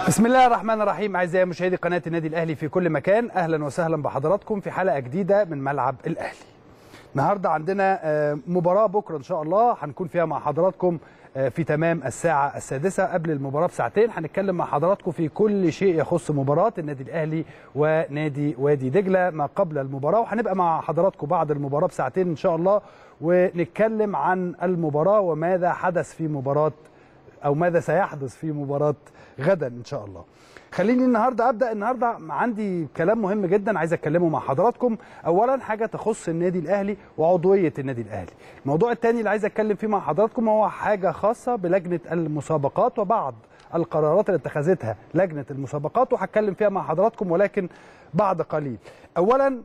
بسم الله الرحمن الرحيم اعزائي مشاهدي قناه النادي الاهلي في كل مكان اهلا وسهلا بحضراتكم في حلقه جديده من ملعب الاهلي النهارده عندنا آه، مباراه بكره ان شاء الله هنكون فيها مع حضراتكم آه، في تمام الساعه السادسه قبل المباراه بساعتين هنتكلم مع حضراتكم في كل شيء يخص مباراه النادي الاهلي ونادي وادي دجله ما قبل المباراه وهنبقى مع حضراتكم بعد المباراه بساعتين ان شاء الله ونتكلم عن المباراه وماذا حدث في مباراه او ماذا سيحدث في مباراه غدا ان شاء الله خليني النهارده ابدا النهارده عندي كلام مهم جدا عايز اتكلمه مع حضراتكم اولا حاجه تخص النادي الاهلي وعضويه النادي الاهلي الموضوع الثاني اللي عايز اتكلم فيه مع حضراتكم هو حاجه خاصه بلجنه المسابقات وبعض القرارات اللي اتخذتها لجنه المسابقات وهتكلم فيها مع حضراتكم ولكن بعد قليل اولا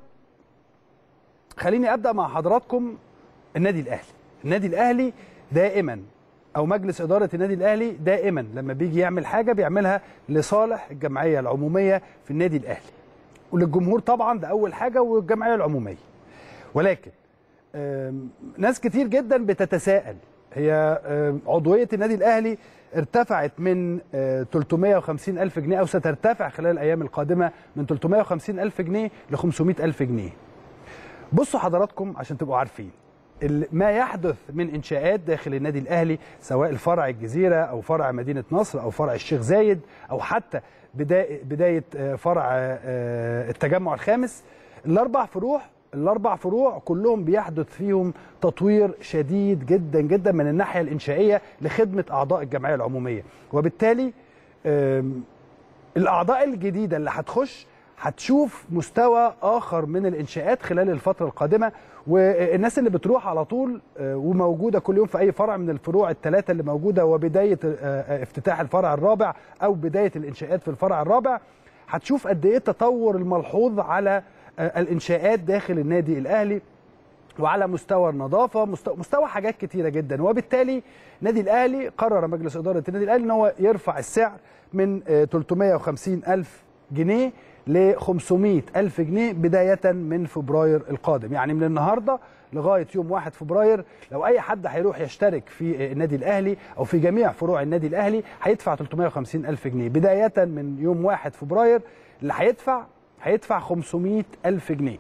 خليني ابدا مع حضراتكم النادي الاهلي النادي الاهلي دائما او مجلس اداره النادي الاهلي دائما لما بيجي يعمل حاجه بيعملها لصالح الجمعيه العموميه في النادي الاهلي وللجمهور طبعا ده اول حاجه والجمعيه العموميه ولكن آم، ناس كتير جدا بتتساءل هي آم، عضويه النادي الاهلي ارتفعت من آه، 350 الف جنيه او سترتفع خلال الايام القادمه من 350 الف جنيه ل 500 الف جنيه بصوا حضراتكم عشان تبقوا عارفين ال- ما يحدث من انشاءات داخل النادي الاهلي سواء الفرع الجزيره او فرع مدينه نصر او فرع الشيخ زايد او حتى بدايه بدايه آه، فرع آه، التجمع الخامس الاربع فروع الاربع فروع كلهم بيحدث فيهم تطوير شديد جدا جدا من الناحيه الانشائيه لخدمه اعضاء الجمعيه العموميه وبالتالي آم، الاعضاء الجديده اللي هتخش هتشوف مستوى اخر من الانشاءات خلال الفتره القادمه والناس اللي بتروح على طول آه، وموجوده كل يوم في اي فرع من الفروع الثلاثه اللي موجوده وبدايه آه، آه، افتتاح الفرع الرابع او بدايه الانشاءات في الفرع الرابع هتشوف قد ايه التطور الملحوظ على آه، الانشاءات داخل النادي الاهلي وعلى مستوى النظافه مستوى, مستوى حاجات كتيره جدا وبالتالي النادي الاهلي قرر مجلس اداره النادي الاهلي ان هو يرفع السعر من آه، 350 الف جنيه ل 500 الف جنيه بدايه من فبراير القادم يعني من النهارده لغايه يوم 1 فبراير لو اي حد هيروح يشترك في آه، النادي الاهلي او في جميع فروع النادي الاهلي هيدفع 350 الف جنيه بدايه من يوم 1 فبراير اللي هيدفع هيدفع 500 الف جنيه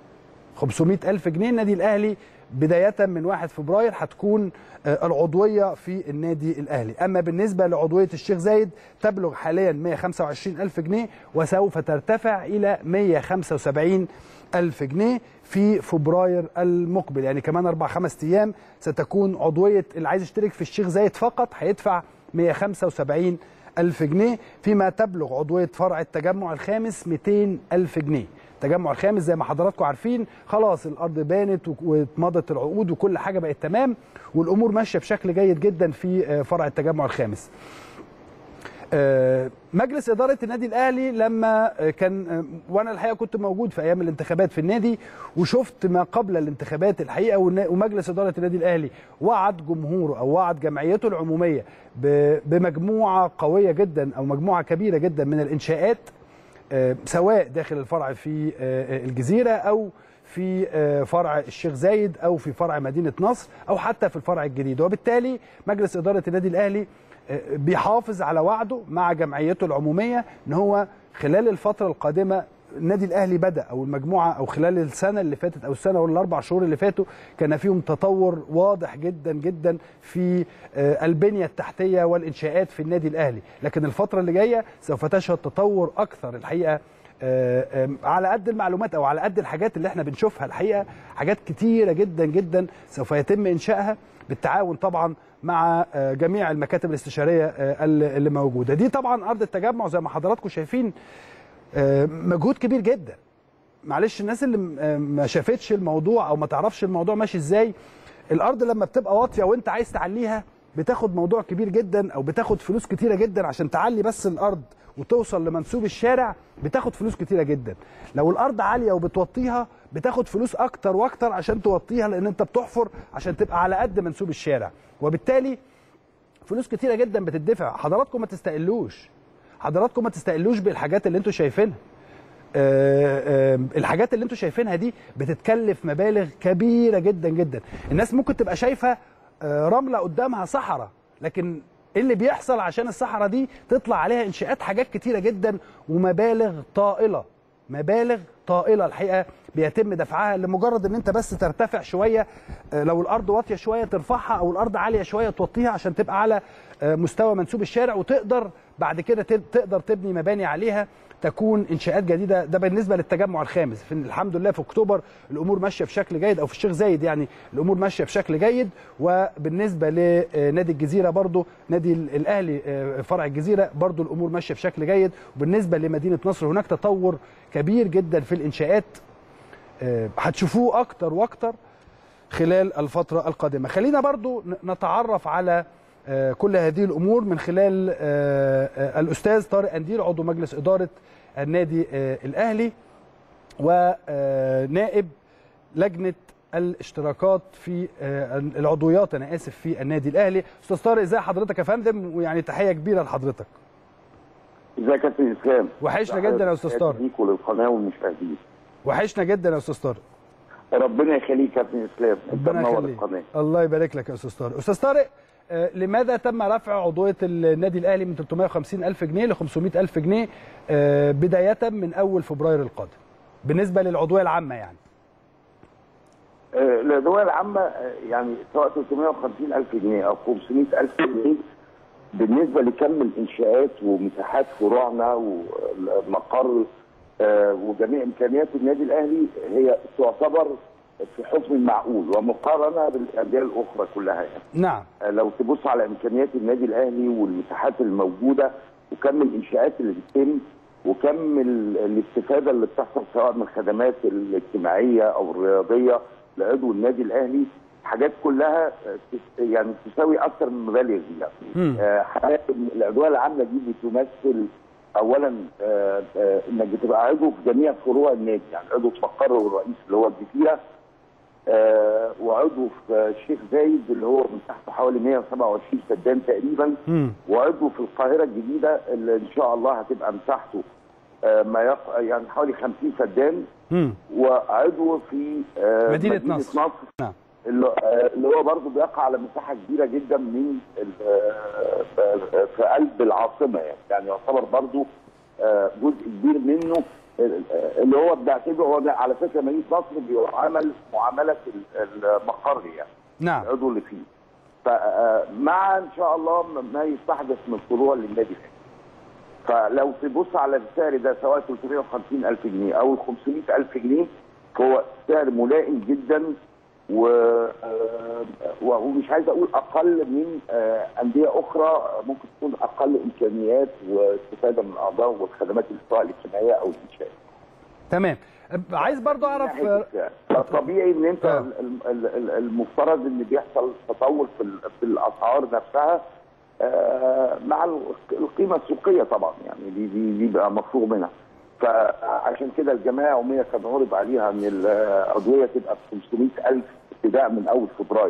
500 ألف جنيه النادي الأهلي بداية من 1 فبراير هتكون آه، العضوية في النادي الأهلي أما بالنسبة لعضوية الشيخ زايد تبلغ حاليا 125 ألف جنيه وسوف ترتفع إلى 175 ألف جنيه في فبراير المقبل يعني كمان أربع خمس أيام ستكون عضوية اللي عايز يشترك في الشيخ زايد فقط هيدفع 175 ألف جنيه فيما تبلغ عضوية فرع التجمع الخامس 200 ألف جنيه التجمع الخامس زي ما حضراتكم عارفين خلاص الارض بانت و- واتمضت العقود وكل حاجه بقت تمام والامور ماشيه بشكل جيد جدا في آه، فرع التجمع الخامس آه، مجلس اداره النادي الاهلي لما آه، كان آه، وانا الحقيقه كنت موجود في ايام الانتخابات في النادي وشفت ما قبل الانتخابات الحقيقه والنا- ومجلس اداره النادي الاهلي وعد جمهوره او وعد جمعيته العموميه ب- بمجموعه قويه جدا او مجموعه كبيره جدا من الانشاءات آه، سواء داخل الفرع في آه، الجزيره او في آه، فرع الشيخ زايد او في فرع مدينه نصر او حتى في الفرع الجديد وبالتالي مجلس اداره النادي الاهلي آه، بيحافظ على وعده مع جمعيته العموميه ان هو خلال الفتره القادمه النادي الاهلي بدا او المجموعه او خلال السنه اللي فاتت او السنه والاربع شهور اللي فاتوا كان فيهم تطور واضح جدا جدا في آه، البنيه التحتيه والانشاءات في النادي الاهلي لكن الفتره اللي جايه سوف تشهد تطور اكثر الحقيقه آه، آم، على قد المعلومات او على قد الحاجات اللي احنا بنشوفها الحقيقه حاجات كتيره جدا جدا سوف يتم انشائها بالتعاون طبعا مع آه، جميع المكاتب الاستشاريه آه، اللي اللي موجوده دي طبعا ارض التجمع زي ما حضراتكم شايفين آه، مجهود كبير جدا معلش الناس اللي م- آه، ما شافتش الموضوع او ما تعرفش الموضوع ماشي ازاي الارض لما بتبقى واطيه وانت عايز تعليها بتاخد موضوع كبير جدا او بتاخد فلوس كتيره جدا عشان تعلي بس الارض وتوصل لمنسوب الشارع بتاخد فلوس كتيره جدا لو الارض عاليه وبتوطيها بتاخد فلوس اكتر واكتر عشان توطيها لان انت بتحفر عشان تبقى على قد منسوب الشارع وبالتالي فلوس كتيره جدا بتدفع حضراتكم ما تستقلوش حضراتكم ما تستقلوش بالحاجات اللي انتوا شايفينها آه، آه، الحاجات اللي انتوا شايفينها دي بتتكلف مبالغ كبيره جدا جدا الناس ممكن تبقى شايفه آه، رمله قدامها صحراء لكن ايه اللي بيحصل عشان الصحراء دي تطلع عليها انشاءات حاجات كتيره جدا ومبالغ طائله مبالغ طائله الحقيقه بيتم دفعها لمجرد ان انت بس ترتفع شويه آه، لو الارض واطيه شويه ترفعها او الارض عاليه شويه توطيها عشان تبقى على آه، مستوى منسوب الشارع وتقدر بعد كده تب- تقدر تبني مباني عليها تكون انشاءات جديده ده بالنسبه للتجمع الخامس في الحمد لله في اكتوبر الامور ماشيه بشكل جيد او في الشيخ زايد يعني الامور ماشيه بشكل جيد وبالنسبه لنادي الجزيره برضو نادي ال- الاهلي آه، فرع الجزيره برضو الامور ماشيه بشكل جيد وبالنسبه لمدينه نصر هناك تطور كبير جدا في الانشاءات آه، هتشوفوه اكتر واكتر خلال الفترة القادمة خلينا برضو ن- نتعرف على آه، كل هذه الأمور من خلال آه، آه، الأستاذ طارق أنديل عضو مجلس إدارة النادي آه، الأهلي ونائب لجنة الاشتراكات في آه، العضويات أنا آسف في النادي الأهلي أستاذ طارق إزاي حضرتك يا فندم ويعني تحية كبيرة لحضرتك ازيك يا كابتن اسلام وحشنا جدا يا أستاذ طارق ليك وللقناه والمشاهدين وحشنا جدا يا أستاذ طارق ربنا يخليك يا كابتن اسلام انت ربنا منور يخليك القناه الله يبارك لك يا استاذ طارق استاذ طارق آه، لماذا تم رفع عضويه النادي الاهلي من 350 الف جنيه ل 500 الف جنيه آه، بدايه من اول فبراير القادم بالنسبه للعضويه العامه يعني آه، الادويه العامه آه، يعني سواء 350 الف جنيه او 500 الف جنيه بالنسبه لكم الانشاءات ومساحات فروعنا والمقر آه، وجميع امكانيات النادي الاهلي هي تعتبر في حكم المعقول ومقارنه بالانديه الاخرى كلها يعني. نعم لو تبص على امكانيات النادي الاهلي والمساحات الموجوده وكم الانشاءات اللي بتتم وكم ال- الاستفاده اللي بتحصل سواء من الخدمات الاجتماعيه او الرياضيه لعضو النادي الاهلي حاجات كلها آه، تس- يعني تساوي اكثر من المبالغ دي مم. يعني آه، حاجات العضويه العامه دي بتمثل اولا آه، آه، انك بتبقى عضو في جميع فروع النادي يعني عضو في مقره الرئيس اللي هو الجزيره آه، وعضو في الشيخ زايد اللي هو مساحته حوالي 127 فدان تقريبا مم. وعضو في القاهره الجديده اللي ان شاء الله هتبقى مساحته آه، ما يق... يعني حوالي 50 فدان مم. وعضو في آه، مدينة نصر. نصر نعم اللي آه، اللي هو برضه بيقع على مساحه كبيره جدا من ال- آه، آه، في قلب العاصمه يعني يعني يعتبر برضه آه، جزء كبير منه آه، اللي هو بنعتبره هو ده على فكره مدينه نصر بيعامل معامله ال- المقر يعني نعم العضو اللي فيه فمع ان شاء الله ما يستحدث من فروع للنادي الاهلي فلو تبص على السعر ده سواء 350 الف جنيه او ال 500 الف جنيه هو سعر ملائم جدا و آه، ومش عايز اقول اقل من آه، انديه اخرى ممكن تكون اقل امكانيات واستفاده من الاعضاء والخدمات سواء الاجتماعيه او الانشائيه. تمام عايز برضو اعرف آه، طبيعي ان انت آه. ال- ال- ال- المفترض ان بيحصل تطور في ال- في الاسعار نفسها آه، مع ال- القيمه السوقيه طبعا يعني دي دي دي بقى مفروغ منها فعشان كده الجمعيه العموميه كان عرض عليها ان العضويه تبقى ب 500000 ابتداء من اول فبراير، العضويه. 500 ألف ابتداء من اول فبراير. العضويه العامله الكامله لكل للمقر وكل فروع النادي الاهلي مم. و- وعضو في الشيخ زايد اللي هو مساحته حوالي 127 فدان تقريبا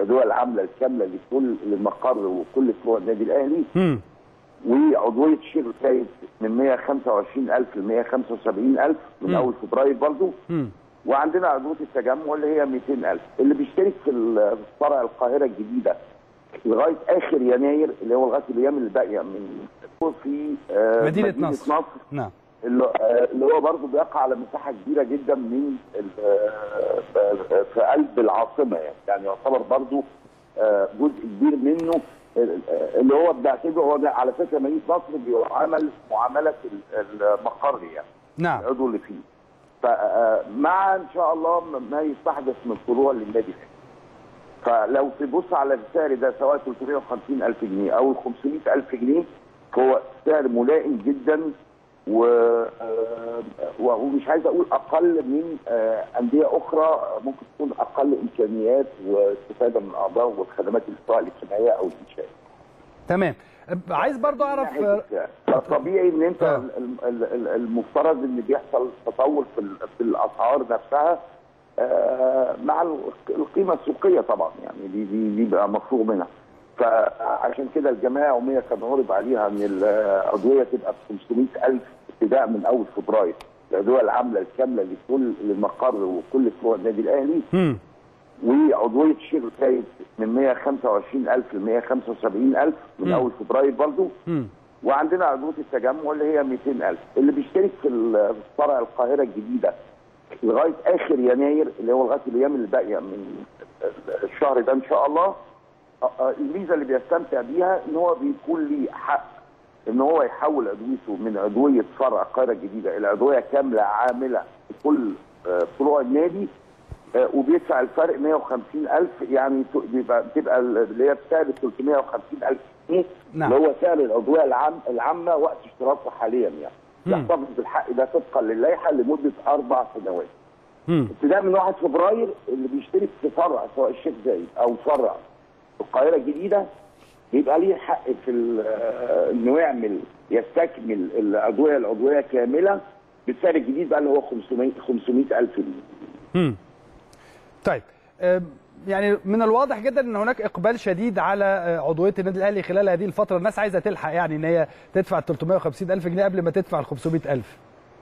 من 125000 ل 175000 من مم. اول فبراير برضو مم. وعندنا عضويه التجمع اللي هي 200000 اللي بيشترك في ال- في فرع القاهره الجديده لغايه اخر يناير اللي هو لغايه الايام اللي باقيه من في آه، مدينة نصر. نصر نعم اللي آه، اللي هو برضه بيقع على مساحه كبيره جدا من ال- آه، آه، في قلب العاصمه يعني يعني يعتبر برضه آه، جزء كبير منه آه، اللي هو بنعتبره هو ده على فكره مدينه نصر بيعامل معامله ال- المقر يعني نعم العضو اللي فيه فمع ان شاء الله ما يستحدث من فروع للنادي الاهلي فلو تبص على السعر ده سواء 350 الف جنيه او ال 500 الف جنيه هو سعر ملائم جدا و آه، ومش عايز اقول اقل من آه، انديه اخرى ممكن تكون اقل امكانيات واستفاده من الاعضاء والخدمات سواء الاجتماعيه او الانشائيه. تمام عايز برضو اعرف آه، طبيعي ان انت آه. ال- ال- ال- المفترض ان بيحصل تطور في ال- في الاسعار نفسها آه، مع ال- القيمه السوقيه طبعا يعني دي دي دي بقى مفروغ منها فعشان كده الجمعيه العموميه كان عرض عليها ان العضويه تبقى ب 500000 ابتداء من اول فبراير العضويه العامله الكامله لكل للمقر وكل فروع النادي الاهلي مم. وعضويه الشيخ زايد من 125000 ل 175000 من مم. اول فبراير برضو مم. وعندنا عضويه التجمع اللي هي 200000 اللي بيشترك في ال- في فرع القاهره الجديده لغايه اخر يناير اللي هو لغايه الايام اللي باقيه من الشهر ده ان شاء الله آه، آه، الميزه اللي بيستمتع بيها ان هو بيكون ليه حق ان هو يحول عضويته من عضويه فرع القاهره الجديده الى عضويه كامله عامله في كل آه، فروع النادي آه، وبيدفع الفرق 150000 يعني ت- بيبقى بتبقى اللي هي بسعر 350000 جنيه نعم. اللي هو سعر العضويه العام العامه وقت اشتراكه حاليا يعني مم. يحتفظ بالحق ده طبقا للائحه لمده اربع سنوات مم. ابتداء من 1 فبراير اللي بيشترك في فرع سواء الشيخ زايد او فرع القاهره الجديده يبقى ليه حق في ال- آه، انه يعمل يستكمل العضويه العضويه كامله بالسعر الجديد بقى اللي هو 500 500000 جنيه مم. طيب آم، يعني من الواضح جدا ان هناك اقبال شديد على آه، عضويه النادي الاهلي خلال هذه الفتره الناس عايزه تلحق يعني ان هي تدفع 350 الف جنيه قبل ما تدفع ال 500 الف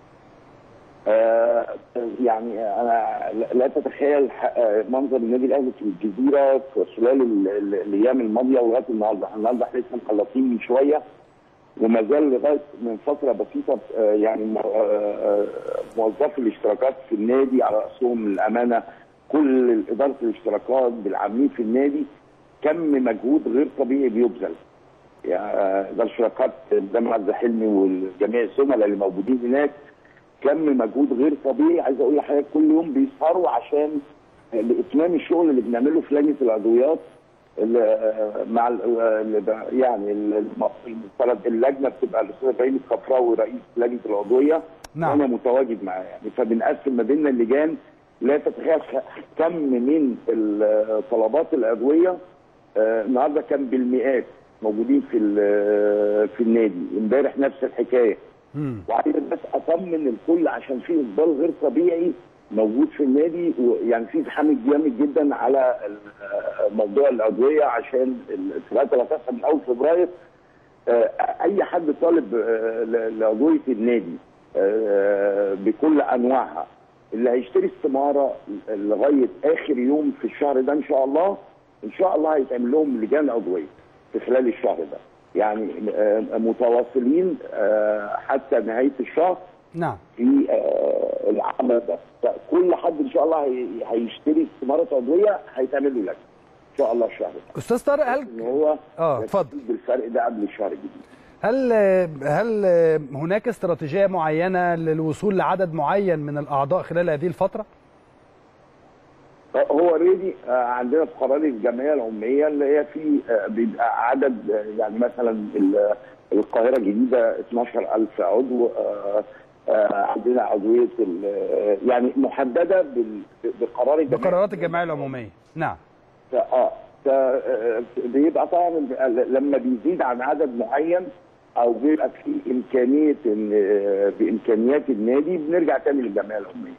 آه، يعني انا لا- لا تتخيل ح- آه، منظر النادي الاهلي في الجزيره في خلال ال- ال- الايام الماضيه ولغايه النهارده، احنا النهارده احنا لسه مخلصين من شويه وما زال لغايه من فتره بسيطه آه، يعني م- آه، آه، موظفي الاشتراكات في النادي على راسهم الامانه كل اداره الاشتراكات بالعاملين في النادي كم مجهود غير طبيعي بيبذل. يعني آه، اداره الاشتراكات قدام عبد حلمي والجميع الزملاء اللي موجودين هناك كم مجهود غير طبيعي عايز اقول لحضرتك كل يوم بيسهروا عشان لاتمام الشغل اللي بنعمله في لجنه العضويات اللي مع ال- اللي ب- يعني الم- المفترض اللجنه بتبقى الاستاذ ابراهيم الكفراوي رئيس لجنه العضويه نعم. وانا متواجد معاه يعني فبنقسم ما بيننا اللجان لا تتخيل خ- كم من ال- طلبات العضويه آه، النهارده كان بالمئات موجودين في ال- في النادي امبارح نفس الحكايه مم. وعايز بس اطمن الكل عشان في اقبال غير طبيعي موجود في النادي ويعني في زحام جامد جدا على ال- موضوع الادويه عشان الانتخابات اللي هتحصل من اول فبراير آه، اي حد طالب آه، ل- لعضويه النادي آه، بكل انواعها اللي هيشتري استماره لغايه اخر يوم في الشهر ده ان شاء الله ان شاء الله هيتعمل لهم لجان عضويه في خلال الشهر ده يعني آه، متواصلين آه، حتى نهايه الشهر نعم في آه، العمل ده فكل حد ان شاء الله هي- هيشتري استماره عضويه هيتعمل له لجنه ان شاء الله الشهر ده استاذ طارق هل ان هو اه اتفضل يستفيد بالفرق ده قبل الشهر الجديد هل هل هناك استراتيجيه معينه للوصول لعدد معين من الاعضاء خلال هذه الفتره؟ هو اوريدي عندنا في قرار الجمعيه العموميه اللي هي في آه، بيبقى عدد آه، يعني مثلا ال- القاهره الجديده 12000 عضو آه، آه، عندنا عضويه ال- آه، يعني محدده بال- بقرار الجمعيه بقرارات الجمعيه العموميه نعم ف- اه ف- آه، بيبقى طبعا لما بيزيد عن عدد معين او بيبقى في امكانيه ان آه، بامكانيات النادي بنرجع تاني للجمعيه العموميه.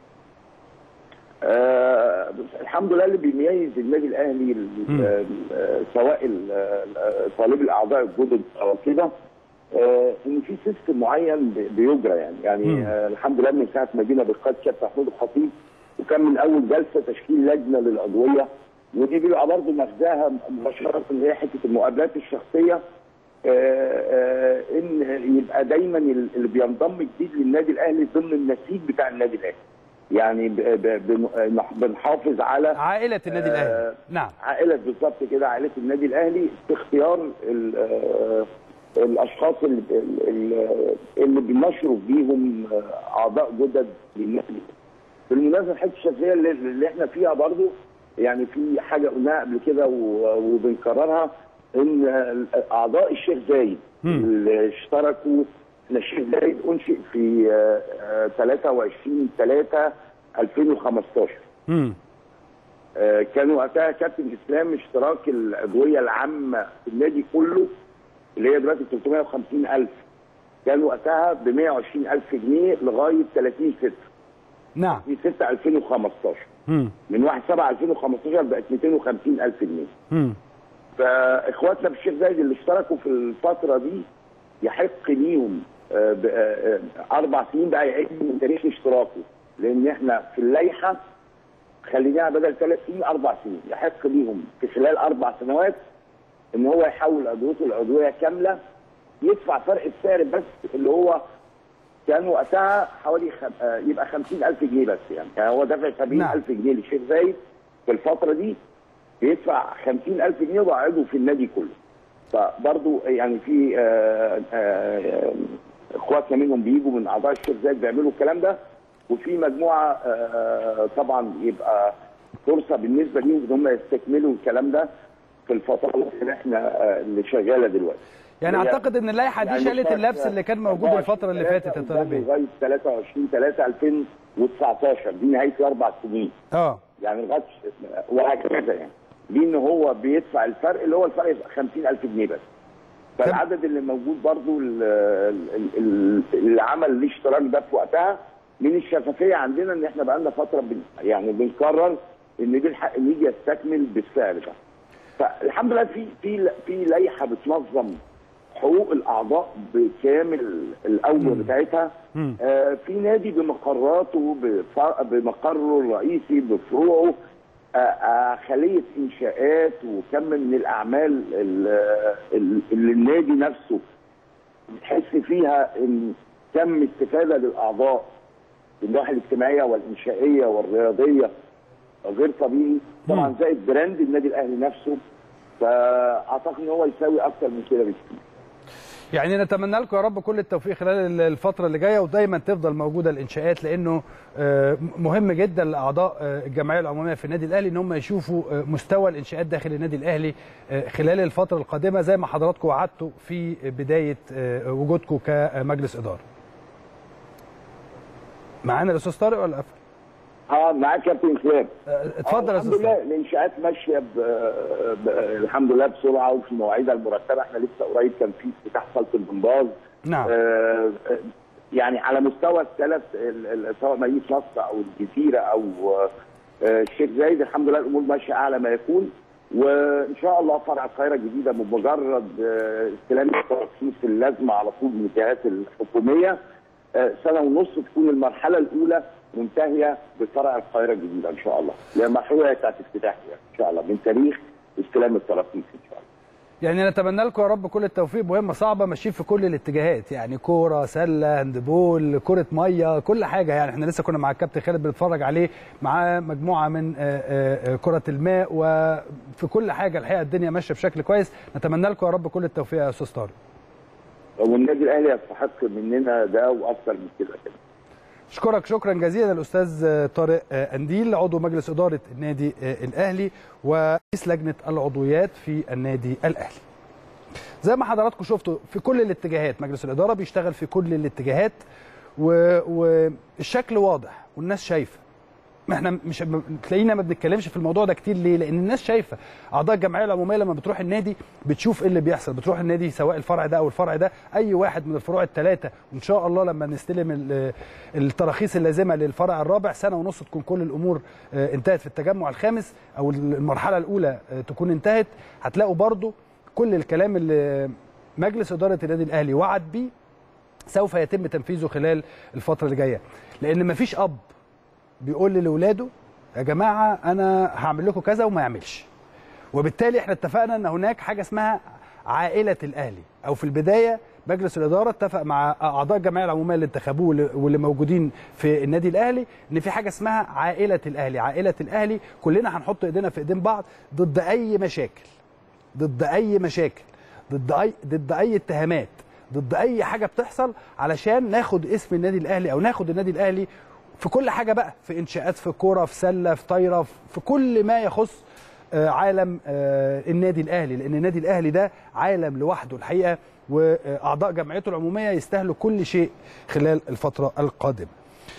آه بس الحمد لله اللي بيميز النادي الاهلي ال- مم. آه، سواء ال- آه، طالب الاعضاء الجدد او كده آه، ان في سيستم معين بي- بيجرى يعني يعني مم. آه الحمد لله من ساعه ما جينا بقياده كابتن محمود الخطيب وكان من اول جلسه تشكيل لجنه للعضويه ودي بيبقى برضه مغزاها مباشره اللي هي حته المقابلات الشخصيه آه، آه، ان يبقى دايما اللي بينضم جديد للنادي الاهلي ضمن النسيج بتاع النادي الاهلي يعني ب- ب- بن- بنحافظ اللي عائله النادي الاهلي نعم عائله بالظبط كده عائله النادي الاهلي في اختيار ال- آه، الاشخاص اللي, اللي- اللي بنشرف بيهم آه، اعضاء جدد للنادي بالمناسبه الحته الشخصيه اللي, اللي احنا فيها برضو يعني في حاجه قلناها قبل كده و- وبنكررها ان آه، اعضاء الشيخ زايد مم. اللي اشتركوا إن الشيخ زايد انشئ في آه، آه، 23 3 2015 مم. آه، كان وقتها كابتن اسلام اشتراك الادويه العامه في النادي كله اللي هي دلوقتي 350000 كان وقتها ب 120000 جنيه لغايه 30 6 نعم في 6 2015 مم. من 1 7 2015 بقت 250000 جنيه مم. فاخواتنا في الشيخ زايد اللي اشتركوا في الفتره دي يحق ليهم آه، ب- آه، آه، اربع سنين بقى يعيد من تاريخ اشتراكه لان احنا في اللائحه خليناها بدل ثلاث سنين اربع سنين يحق ليهم في خلال اربع سنوات ان هو يحول عضويته العضويه كامله يدفع فرق السعر بس اللي هو كان وقتها حوالي خم... آه، يبقى 50000 جنيه بس يعني, يعني هو دافع 70000 جنيه للشيخ زايد في الفتره دي بيدفع 50000 جنيه وبقى عضو في النادي كله فبرضه يعني في آه، آه، اخواتنا منهم بيجوا من اعضاء الشيخ زايد بيعملوا الكلام ده وفي مجموعه آه، طبعا يبقى فرصه بالنسبه ليهم ان هم يستكملوا الكلام ده في الفترات اللي احنا آه، اللي شغاله دلوقتي يعني هي- اعتقد ان اللائحه دي يعني شالت مش اللبس اللي كان موجود الفتره اللي فاتت يا طارق قدام بيه لغايه 23 3 2019 دي نهايه الاربع سنين اه يعني لغايه وهكذا يعني دي ان هو بيدفع الفرق اللي هو الفرق يبقى 50000 جنيه بس فالعدد اللي موجود برضو ال- ال- ال- اللي عمل الاشتراك ده في وقتها من الشفافيه عندنا ان احنا بقالنا فتره بن يعني بنقرر ان دي الحق ان يجي يستكمل بالسعر ده فالحمد لله في في في لائحه بتنظم حقوق الاعضاء بكامل الاوجه بتاعتها مم. آه في نادي بمقراته بفر- بمقره الرئيسي بفروعه آه آه خليه انشاءات وكم من الاعمال ال- ال- اللي النادي نفسه بتحس فيها ان تم استفاده للاعضاء من الناحيه الاجتماعيه والانشائيه والرياضيه غير طبيعي طبعا مم. زائد براند النادي الاهلي نفسه فاعتقد ان هو يساوي اكتر من كده بكتير يعني نتمنى لكم يا رب كل التوفيق خلال الفترة اللي جاية ودايما تفضل موجودة الإنشاءات لأنه آه، مهم جدا لأعضاء آه، الجمعية العمومية في النادي الأهلي إن هم يشوفوا آه، مستوى الإنشاءات داخل النادي الأهلي آه، خلال الفترة القادمة زي ما حضراتكم وعدتوا في بداية آه، وجودكم كمجلس إدارة. معانا الأستاذ طارق ولا قفل؟ اه معاك كابتن اسلام آه، اتفضل يا الحمد أستاذ لله طارق. الانشاءات ماشيه ب... ب... الحمد لله بسرعه وفي مواعيدها المرتبه احنا لسه قريب كان في افتتاح صاله الجمباز نعم آه يعني على مستوى الثلاث ال- ال- سواء مدينه نصر او الجزيره او آه، الشيخ زايد الحمد لله الامور ماشيه اعلى ما يكون وان شاء الله فرع القاهره الجديده بمجرد آه، استلام الترخيص اللازمه على طول من الجهات الحكوميه آه، سنه ونص تكون المرحله الاولى منتهيه بفرع القاهره الجديده ان شاء الله المرحله بتاعت افتتاح يعني ان شاء الله من تاريخ استلام التراخيص ان شاء الله يعني نتمنى لكم يا رب كل التوفيق مهمه صعبه ماشيين في كل الاتجاهات يعني كوره سله هاندبول كره ميه كل حاجه يعني احنا لسه كنا مع الكابتن خالد بنتفرج عليه معاه مجموعه من آه، آه، آه، كره الماء وفي كل حاجه الحقيقه الدنيا ماشيه بشكل كويس نتمنى لكم يا رب كل التوفيق يا استاذ طارق والنادي الاهلي يستحق مننا ده واكثر من كده كمان اشكرك شكرا جزيلا الاستاذ طارق انديل عضو مجلس اداره النادي الاهلي ورئيس لجنه العضويات في النادي الاهلي. زي ما حضراتكم شفتوا في كل الاتجاهات مجلس الاداره بيشتغل في كل الاتجاهات و- والشكل واضح والناس شايفه. ما احنا مش تلاقينا ما بنتكلمش في الموضوع ده كتير ليه؟ لان الناس شايفه اعضاء الجمعيه العموميه لما بتروح النادي بتشوف ايه اللي بيحصل، بتروح النادي سواء الفرع ده او الفرع ده اي واحد من الفروع الثلاثه وان شاء الله لما نستلم ال- التراخيص اللازمه للفرع الرابع سنه ونص تكون كل الامور آه، انتهت في التجمع الخامس او المرحله الاولى آه، تكون انتهت هتلاقوا برضو كل الكلام اللي مجلس اداره النادي الاهلي وعد بيه سوف يتم تنفيذه خلال الفتره اللي جايه لان مفيش اب بيقول لاولاده يا جماعه انا هعمل لكم كذا وما يعملش وبالتالي احنا اتفقنا ان هناك حاجه اسمها عائله الاهلي او في البدايه مجلس الاداره اتفق مع اعضاء الجمعيه العموميه اللي انتخبوه واللي- واللي موجودين في النادي الاهلي ان في حاجه اسمها عائله الاهلي عائله الاهلي كلنا هنحط ايدينا في ايدين بعض ضد اي مشاكل ضد اي مشاكل ضد اي ضد اي اتهامات ضد اي حاجه بتحصل علشان ناخد اسم النادي الاهلي او ناخد النادي الاهلي في كل حاجه بقى في انشاءات في كوره في سله في طايره في كل ما يخص آه، عالم آه، النادي الاهلي لان النادي الاهلي ده عالم لوحده الحقيقه واعضاء جمعيته العموميه يستاهلوا كل شيء خلال الفتره القادمه.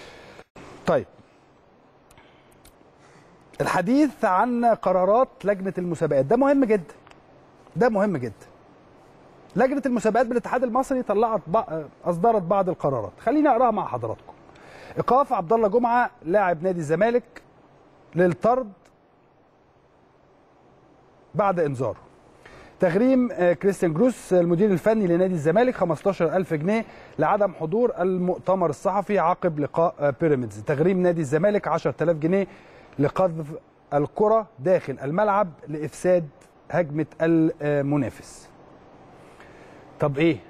طيب الحديث عن قرارات لجنه المسابقات ده مهم جدا ده مهم جدا لجنه المسابقات بالاتحاد المصري طلعت بع- اصدرت بعض القرارات خليني اقراها مع حضراتكم ايقاف عبد الله جمعه لاعب نادي الزمالك للطرد بعد انذاره تغريم آه، كريستيان جروس المدير الفني لنادي الزمالك 15000 جنيه لعدم حضور المؤتمر الصحفي عقب لقاء آه، بيراميدز تغريم نادي الزمالك 10000 جنيه لقذف الكره داخل الملعب لافساد هجمه المنافس طب ايه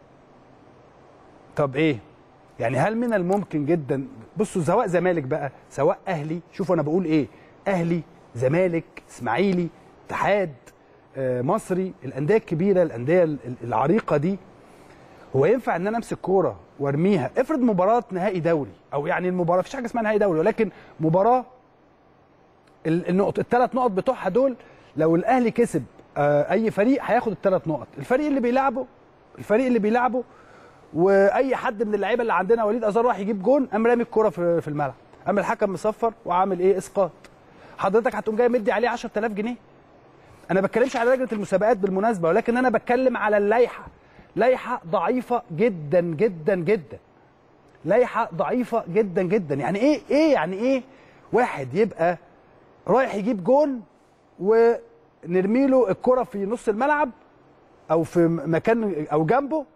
طب ايه يعني هل من الممكن جدا بصوا سواء زمالك بقى سواء اهلي شوفوا انا بقول ايه اهلي زمالك اسماعيلي اتحاد آه، مصري الانديه الكبيره الانديه ال- ال- العريقه دي هو ينفع ان انا امسك كوره وارميها افرض مباراه نهائي دوري او يعني المباراه مفيش حاجه اسمها نهائي دوري ولكن مباراه ال- النقط الثلاث نقط بتوعها دول لو الاهلي كسب آه، اي فريق هياخد الثلاث نقط الفريق اللي بيلعبه الفريق اللي بيلعبه واي حد من اللعيبه اللي عندنا وليد ازار راح يجيب جون قام رامي الكوره في في الملعب قام الحكم مصفر وعامل ايه اسقاط حضرتك هتقوم جاي مدي عليه 10000 جنيه انا ما بتكلمش على لجنه المسابقات بالمناسبه ولكن انا بتكلم على اللائحه لائحه ضعيفه جدا جدا جدا لائحه ضعيفه جدا جدا يعني ايه ايه يعني ايه واحد يبقى رايح يجيب جون ونرمي له الكره في نص الملعب او في مكان او جنبه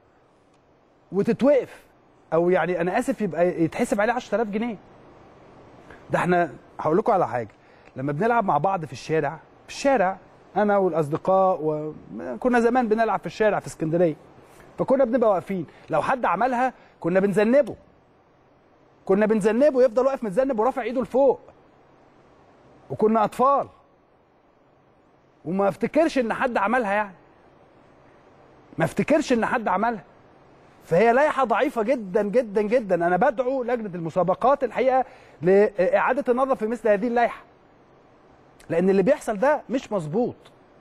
وتتوقف او يعني انا اسف يبقى يتحسب عليه 10000 جنيه ده احنا هقول لكم على حاجه لما بنلعب مع بعض في الشارع في الشارع انا والاصدقاء وكنا زمان بنلعب في الشارع في اسكندريه فكنا بنبقى واقفين لو حد عملها كنا بنذنبه كنا بنذنبه يفضل واقف متذنب ورافع ايده لفوق وكنا اطفال وما افتكرش ان حد عملها يعني ما افتكرش ان حد عملها فهي لائحه ضعيفه جدا جدا جدا انا بدعو لجنه المسابقات الحقيقه لاعاده النظر في مثل هذه اللائحه لان اللي بيحصل ده مش مظبوط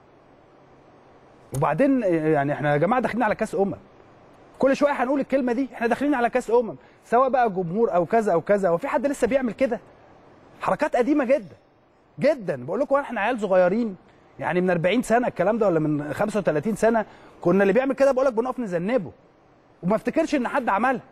وبعدين يعني احنا يا جماعه داخلين على كاس امم كل شويه هنقول الكلمه دي احنا داخلين على كاس امم سواء بقى جمهور او كذا او كذا وفي حد لسه بيعمل كده حركات قديمه جدا جدا بقول لكم احنا عيال صغيرين يعني من 40 سنه الكلام ده ولا من 35 سنه كنا اللي بيعمل كده بقول لك بنقف نذنبه وما افتكرش ان حد عملها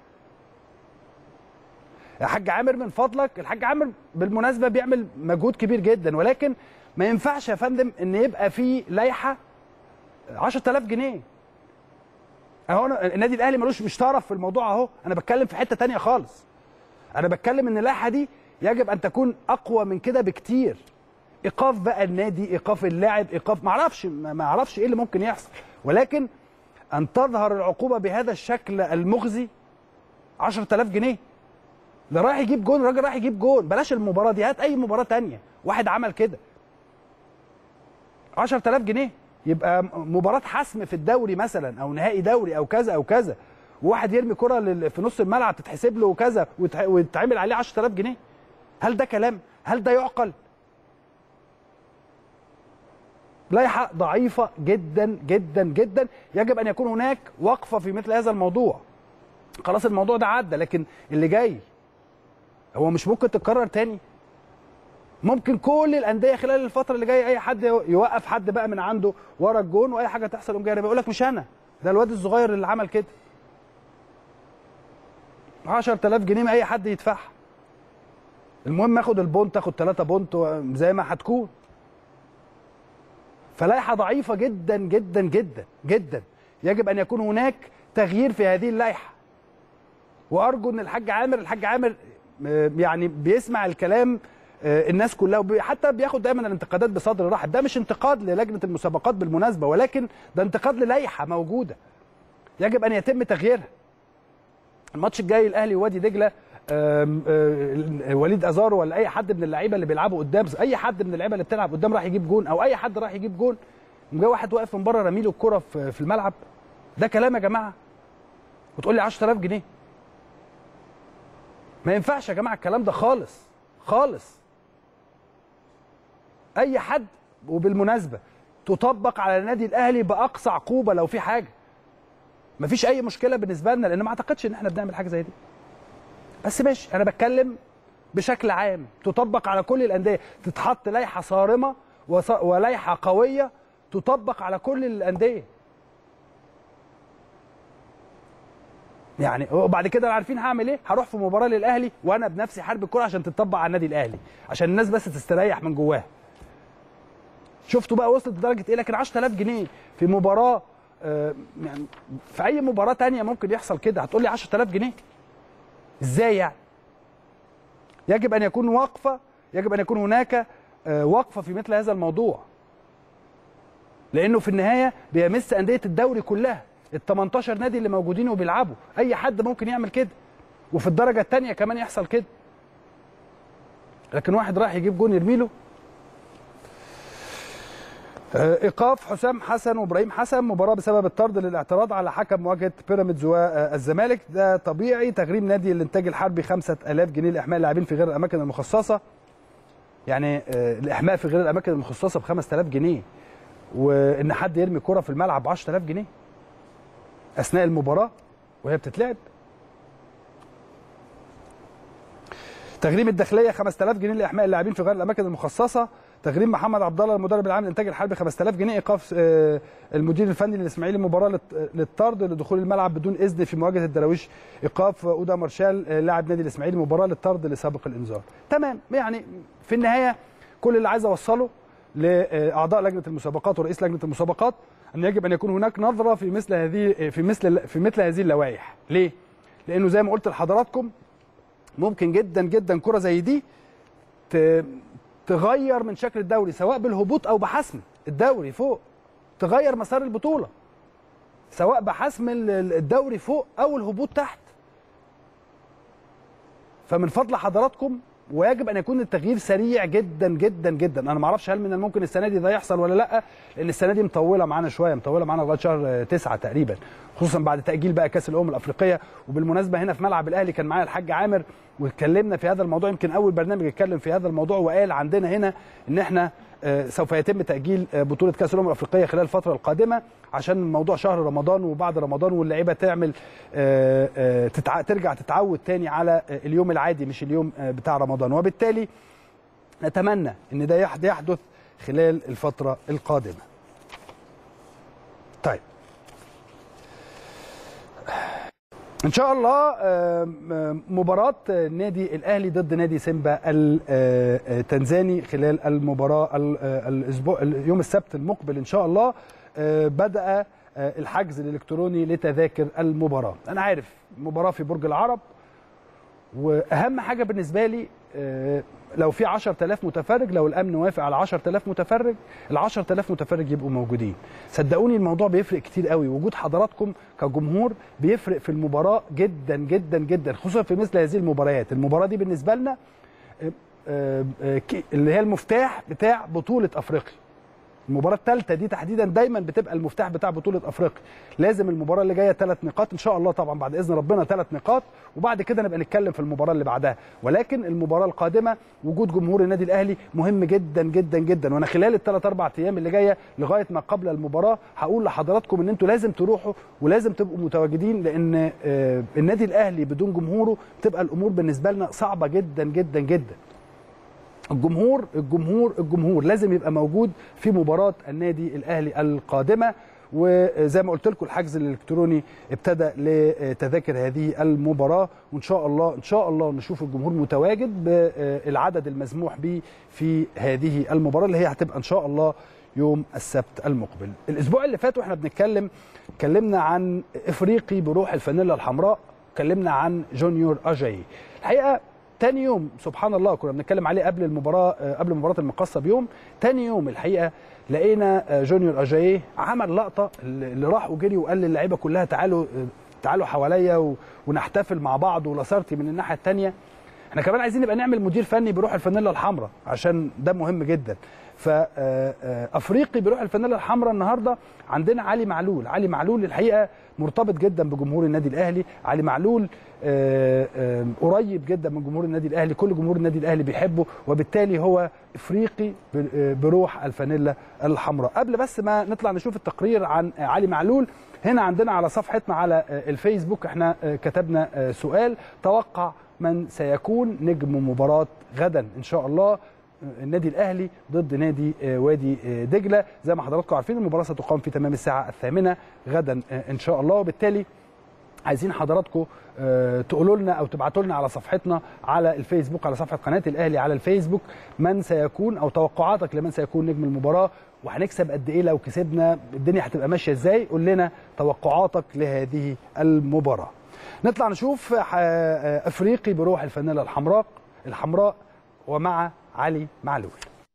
يا حاج عامر من فضلك الحاج عامر بالمناسبه بيعمل مجهود كبير جدا ولكن ما ينفعش يا فندم ان يبقى في لائحه 10000 جنيه اهو أنا النادي الاهلي ملوش مش طرف في الموضوع اهو انا بتكلم في حته تانية خالص انا بتكلم ان اللائحه دي يجب ان تكون اقوى من كده بكتير ايقاف بقى النادي ايقاف اللاعب ايقاف ما اعرفش ما اعرفش ايه اللي ممكن يحصل ولكن ان تظهر العقوبه بهذا الشكل المخزي 10000 جنيه ده رايح يجيب جون راجل رايح يجيب جون بلاش المباراه دي هات اي مباراه تانية واحد عمل كده 10000 جنيه يبقى مباراه حسم في الدوري مثلا او نهائي دوري او كذا او كذا وواحد يرمي كره لل- في نص الملعب تتحسب له كذا ويتع- ويتعمل عليه 10000 جنيه هل ده كلام هل ده يعقل لائحه ضعيفه جدا جدا جدا يجب ان يكون هناك وقفه في مثل هذا الموضوع خلاص الموضوع ده عدى لكن اللي جاي هو مش ممكن تتكرر تاني ممكن كل الانديه خلال الفتره اللي جايه اي حد يوقف حد بقى من عنده ورا الجون واي حاجه تحصل يقوم جاي يقول لك مش انا ده الواد الصغير اللي عمل كده 10000 جنيه ما اي حد يدفعها المهم اخد البونت اخد 3 بونت زي ما هتكون فلائحه ضعيفه جدا جدا جدا جدا يجب ان يكون هناك تغيير في هذه اللائحه وارجو ان الحاج عامر الحاج عامر آه، يعني بيسمع الكلام آه، الناس كلها وبي- حتى بياخد دايما الانتقادات بصدر رحب ده مش انتقاد للجنه المسابقات بالمناسبه ولكن ده انتقاد للائحه موجوده يجب ان يتم تغييرها الماتش الجاي الاهلي ووادي دجله آم، آه، وليد ازارو ولا اي حد من اللعيبه اللي بيلعبوا قدام اي حد من اللعيبه اللي بتلعب قدام راح يجيب جون او اي حد راح يجيب جون قام جاي واحد واقف من بره رامي له الكره في في الملعب ده كلام يا جماعه وتقول لي 10000 جنيه ما ينفعش يا جماعه الكلام ده خالص خالص اي حد وبالمناسبه تطبق على النادي الاهلي باقصى عقوبه لو في حاجه مفيش اي مشكله بالنسبه لنا لان ما اعتقدش ان احنا بنعمل حاجه زي دي بس ماشي انا بتكلم بشكل عام تطبق على كل الانديه تتحط لائحه صارمه وص- ولائحه قويه تطبق على كل الانديه يعني وبعد كده عارفين هعمل ايه هروح في مباراه للاهلي وانا بنفسي حارب الكوره عشان تتطبق على النادي الاهلي عشان الناس بس تستريح من جواها شفتوا بقى وصلت لدرجه ايه لكن 10000 جنيه في مباراه آه، يعني في اي مباراه تانية ممكن يحصل كده هتقول لي 10000 جنيه ازاي يعني يجب ان يكون وقفه يجب ان يكون هناك آه، وقفه في مثل هذا الموضوع لانه في النهايه بيمس انديه الدوري كلها ال 18 نادي اللي موجودين وبيلعبوا اي حد ممكن يعمل كده وفي الدرجه الثانيه كمان يحصل كده لكن واحد راح يجيب جون يرميله آه، ايقاف حسام حسن وابراهيم حسن مباراه بسبب الطرد للاعتراض على حكم مواجهه بيراميدز والزمالك ده طبيعي تغريم نادي الانتاج الحربي 5000 جنيه لاحماء اللاعبين في غير الاماكن المخصصه يعني آه، الاحماء في غير الاماكن المخصصه ب 5000 جنيه وان حد يرمي كره في الملعب ب 10000 جنيه اثناء المباراه وهي بتتلعب تغريم الداخليه 5000 جنيه لاحماء اللاعبين في غير الاماكن المخصصه تغريم محمد عبد الله المدرب العام للانتاج الحربي 5000 جنيه ايقاف آه، المدير الفني للاسماعيلي مباراه للط- للطرد لدخول الملعب بدون اذن في مواجهه الدراويش ايقاف اودا مارشال آه، لاعب نادي الاسماعيلي مباراه للطرد لسابق الانذار تمام يعني في النهايه كل اللي عايز اوصله لاعضاء لجنه المسابقات ورئيس لجنه المسابقات ان يجب ان يكون هناك نظره في مثل هذه في مثل في مثل هذه اللوائح ليه لانه زي ما قلت لحضراتكم ممكن جدا جدا كره زي دي ت- تغير من شكل الدوري سواء بالهبوط او بحسم الدوري فوق تغير مسار البطوله سواء بحسم ال- ال- الدوري فوق او الهبوط تحت فمن فضل حضراتكم ويجب ان يكون التغيير سريع جدا جدا جدا انا ما اعرفش هل من الممكن السنه دي ده يحصل ولا لا لان السنه دي مطوله معانا شويه مطوله معانا لغايه شهر آه، تسعة تقريبا خصوصا بعد تاجيل بقى كاس الامم الافريقيه وبالمناسبه هنا في ملعب الاهلي كان معايا الحاج عامر واتكلمنا في هذا الموضوع يمكن اول برنامج اتكلم في هذا الموضوع وقال عندنا هنا ان احنا آه، سوف يتم تاجيل آه، بطوله كاس الامم الافريقيه خلال الفتره القادمه عشان موضوع شهر رمضان وبعد رمضان واللعيبه تعمل آه، آه، تتع... ترجع تتعود تاني على آه، اليوم العادي مش اليوم آه، بتاع رمضان وبالتالي نتمنى ان ده يحد- يحدث خلال الفتره القادمه طيب ان شاء الله آم، آم، مباراه نادي الاهلي ضد نادي سيمبا التنزاني خلال المباراه ال- آه، الاسبوع يوم السبت المقبل ان شاء الله آه، بدا آه، الحجز الالكتروني لتذاكر المباراه انا عارف مباراه في برج العرب واهم حاجه بالنسبه لي آه، لو في 10000 متفرج لو الامن وافق على 10000 متفرج ال 10000 متفرج يبقوا موجودين صدقوني الموضوع بيفرق كتير قوي وجود حضراتكم كجمهور بيفرق في المباراه جدا جدا جدا خصوصا في مثل هذه المباريات المباراه دي بالنسبه لنا آه، آه، آه، كي- اللي هي المفتاح بتاع بطوله افريقيا المباراة الثالثة دي تحديدا دايما بتبقى المفتاح بتاع بطولة افريقيا، لازم المباراة اللي جاية ثلاث نقاط ان شاء الله طبعا بعد اذن ربنا ثلاث نقاط وبعد كده نبقى نتكلم في المباراة اللي بعدها، ولكن المباراة القادمة وجود جمهور النادي الاهلي مهم جدا جدا جدا وانا خلال الثلاث اربع ايام اللي جاية لغاية ما قبل المباراة هقول لحضراتكم ان انتوا لازم تروحوا ولازم تبقوا متواجدين لان آه، النادي الاهلي بدون جمهوره بتبقى الامور بالنسبة لنا صعبة جدا جدا جدا. الجمهور الجمهور الجمهور لازم يبقى موجود في مباراه النادي الاهلي القادمه وزي ما قلت لكم الحجز الالكتروني ابتدى لتذاكر هذه المباراه وان شاء الله ان شاء الله نشوف الجمهور متواجد بالعدد المسموح به في هذه المباراه اللي هي هتبقى ان شاء الله يوم السبت المقبل الاسبوع اللي فات واحنا بنتكلم اتكلمنا عن افريقي بروح الفانيلا الحمراء اتكلمنا عن جونيور اجاي الحقيقه تاني يوم سبحان الله كنا بنتكلم عليه قبل المباراه آه، قبل مباراه المقصه بيوم تاني يوم الحقيقه لقينا آه، جونيور اجاي عمل لقطه اللي راح وجري وقال للعيبه كلها تعالوا آه، تعالوا حواليا و- ونحتفل مع بعض ولاسارتي من الناحيه الثانيه احنا كمان عايزين نبقى نعمل مدير فني بروح الفانيلا الحمراء عشان ده مهم جدا فافريقي بروح الفانيلا الحمراء النهارده عندنا علي معلول علي معلول الحقيقه مرتبط جدا بجمهور النادي الاهلي علي معلول آه، آه، قريب جدا من جمهور النادي الاهلي كل جمهور النادي الاهلي بيحبه وبالتالي هو افريقي ب- آه، بروح الفانيلا الحمراء قبل بس ما نطلع نشوف التقرير عن آه، علي معلول هنا عندنا على صفحتنا على آه، الفيسبوك احنا آه، كتبنا آه، سؤال توقع من سيكون نجم مباراة غدا إن شاء الله آه، النادي الأهلي ضد نادي آه، وادي آه، دجلة زي ما حضراتكم عارفين المباراة ستقام في تمام الساعة الثامنة غدا آه، إن شاء الله وبالتالي عايزين حضراتكم آه، تقولوا لنا او تبعتوا لنا على صفحتنا على الفيسبوك على صفحه قناه الاهلي على الفيسبوك من سيكون او توقعاتك لمن سيكون نجم المباراه وهنكسب قد ايه لو كسبنا الدنيا هتبقى ماشيه ازاي قول لنا توقعاتك لهذه المباراه نطلع نشوف ح- آه، افريقي بروح الفانيلا الحمراء الحمراء ومع علي معلول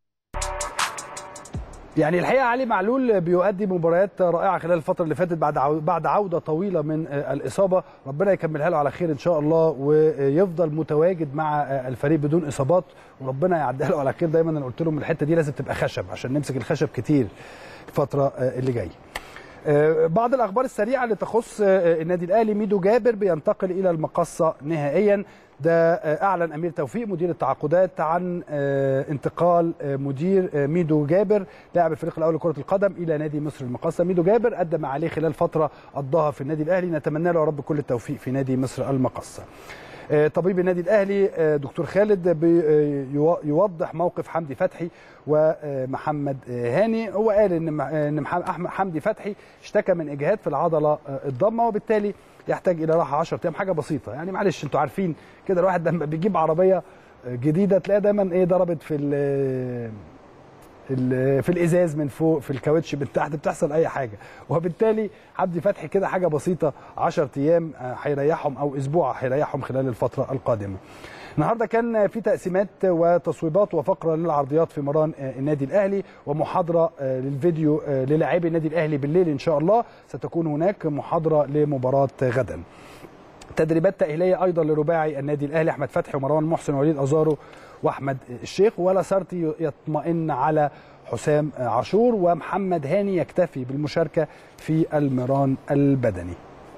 يعني الحقيقه علي معلول بيؤدي مباريات رائعه خلال الفتره اللي فاتت بعد عو- بعد عوده طويله من آه، الاصابه ربنا يكملها له على خير ان شاء الله ويفضل متواجد مع آه، الفريق بدون اصابات وربنا يعديها له على خير دايما انا قلت لهم الحته دي لازم تبقى خشب عشان نمسك الخشب كتير الفتره آه، اللي جايه آه، بعض الاخبار السريعه اللي تخص آه، النادي الاهلي ميدو جابر بينتقل الى المقصه نهائيا ده آه، اعلن امير توفيق مدير التعاقدات عن آه، انتقال آه، مدير آه، ميدو جابر لاعب الفريق الاول لكره القدم الى نادي مصر المقصه ميدو جابر قدم ما عليه خلال فتره قضاها في النادي الاهلي نتمنى له يا رب كل التوفيق في نادي مصر المقصه آه، طبيب النادي الاهلي آه، دكتور خالد بي- آه، يو- يوضح موقف حمدي فتحي ومحمد آه، هاني هو قال ان م- ان مح- أحمد- حمدي فتحي اشتكى من اجهاد في العضله آه، الضمه وبالتالي يحتاج الى راحه 10 ايام حاجه بسيطه يعني معلش انتوا عارفين كده الواحد لما بيجيب عربيه آه، جديده تلاقيها دايما ايه ضربت في ال- ال- في الازاز من فوق في الكاوتش من تحت بتحصل اي حاجه وبالتالي حمدي فتحي كده حاجه بسيطه 10 ايام آه، هيريحهم او اسبوع هيريحهم خلال الفتره القادمه النهارده كان في تقسيمات وتصويبات وفقره للعرضيات في مران آه، النادي الاهلي ومحاضره آه، للفيديو آه، للاعبي النادي الاهلي بالليل ان شاء الله ستكون هناك محاضره لمباراه غدا تدريبات تأهيلية أيضا لرباعي النادي الأهلي أحمد فتحي ومروان محسن ووليد أزارو وأحمد الشيخ ولا سارتي يطمئن على حسام عاشور ومحمد هاني يكتفي بالمشاركة في المران البدني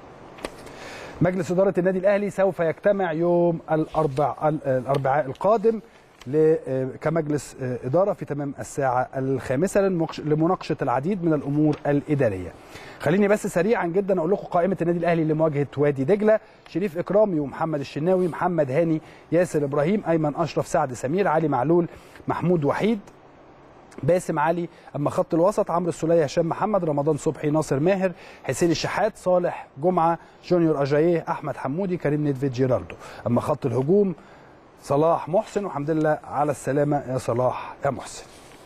مجلس إدارة النادي الأهلي سوف يجتمع يوم الأربع الأربعاء القادم ل- كمجلس إدارة في تمام الساعة الخامسة للمقش- لمناقشة العديد من الأمور الإدارية خليني بس سريعا جدا أقول لكم قائمة النادي الأهلي لمواجهة وادي دجلة شريف إكرامي ومحمد الشناوي محمد هاني ياسر إبراهيم أيمن أشرف سعد سمير علي معلول محمود وحيد باسم علي اما خط الوسط عمرو السوليه هشام محمد رمضان صبحي ناصر ماهر حسين الشحات صالح جمعه جونيور اجاييه احمد حمودي كريم نيدفيد جيرالدو اما خط الهجوم صلاح محسن والحمد لله على السلامه يا صلاح يا محسن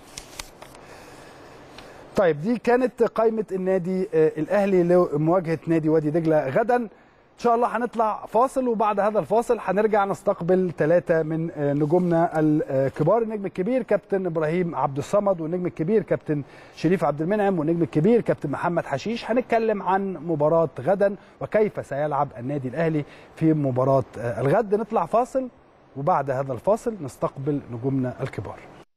طيب دي كانت قائمه النادي آه، الاهلي لمواجهه نادي وادي دجله غدا ان شاء الله هنطلع فاصل وبعد هذا الفاصل هنرجع نستقبل ثلاثه من آه، نجومنا الكبار النجم الكبير كابتن ابراهيم عبد الصمد والنجم الكبير كابتن شريف عبد المنعم والنجم الكبير كابتن محمد حشيش هنتكلم عن مباراه غدا وكيف سيلعب النادي الاهلي في مباراه آه، الغد نطلع فاصل وبعد هذا الفاصل نستقبل نجومنا الكبار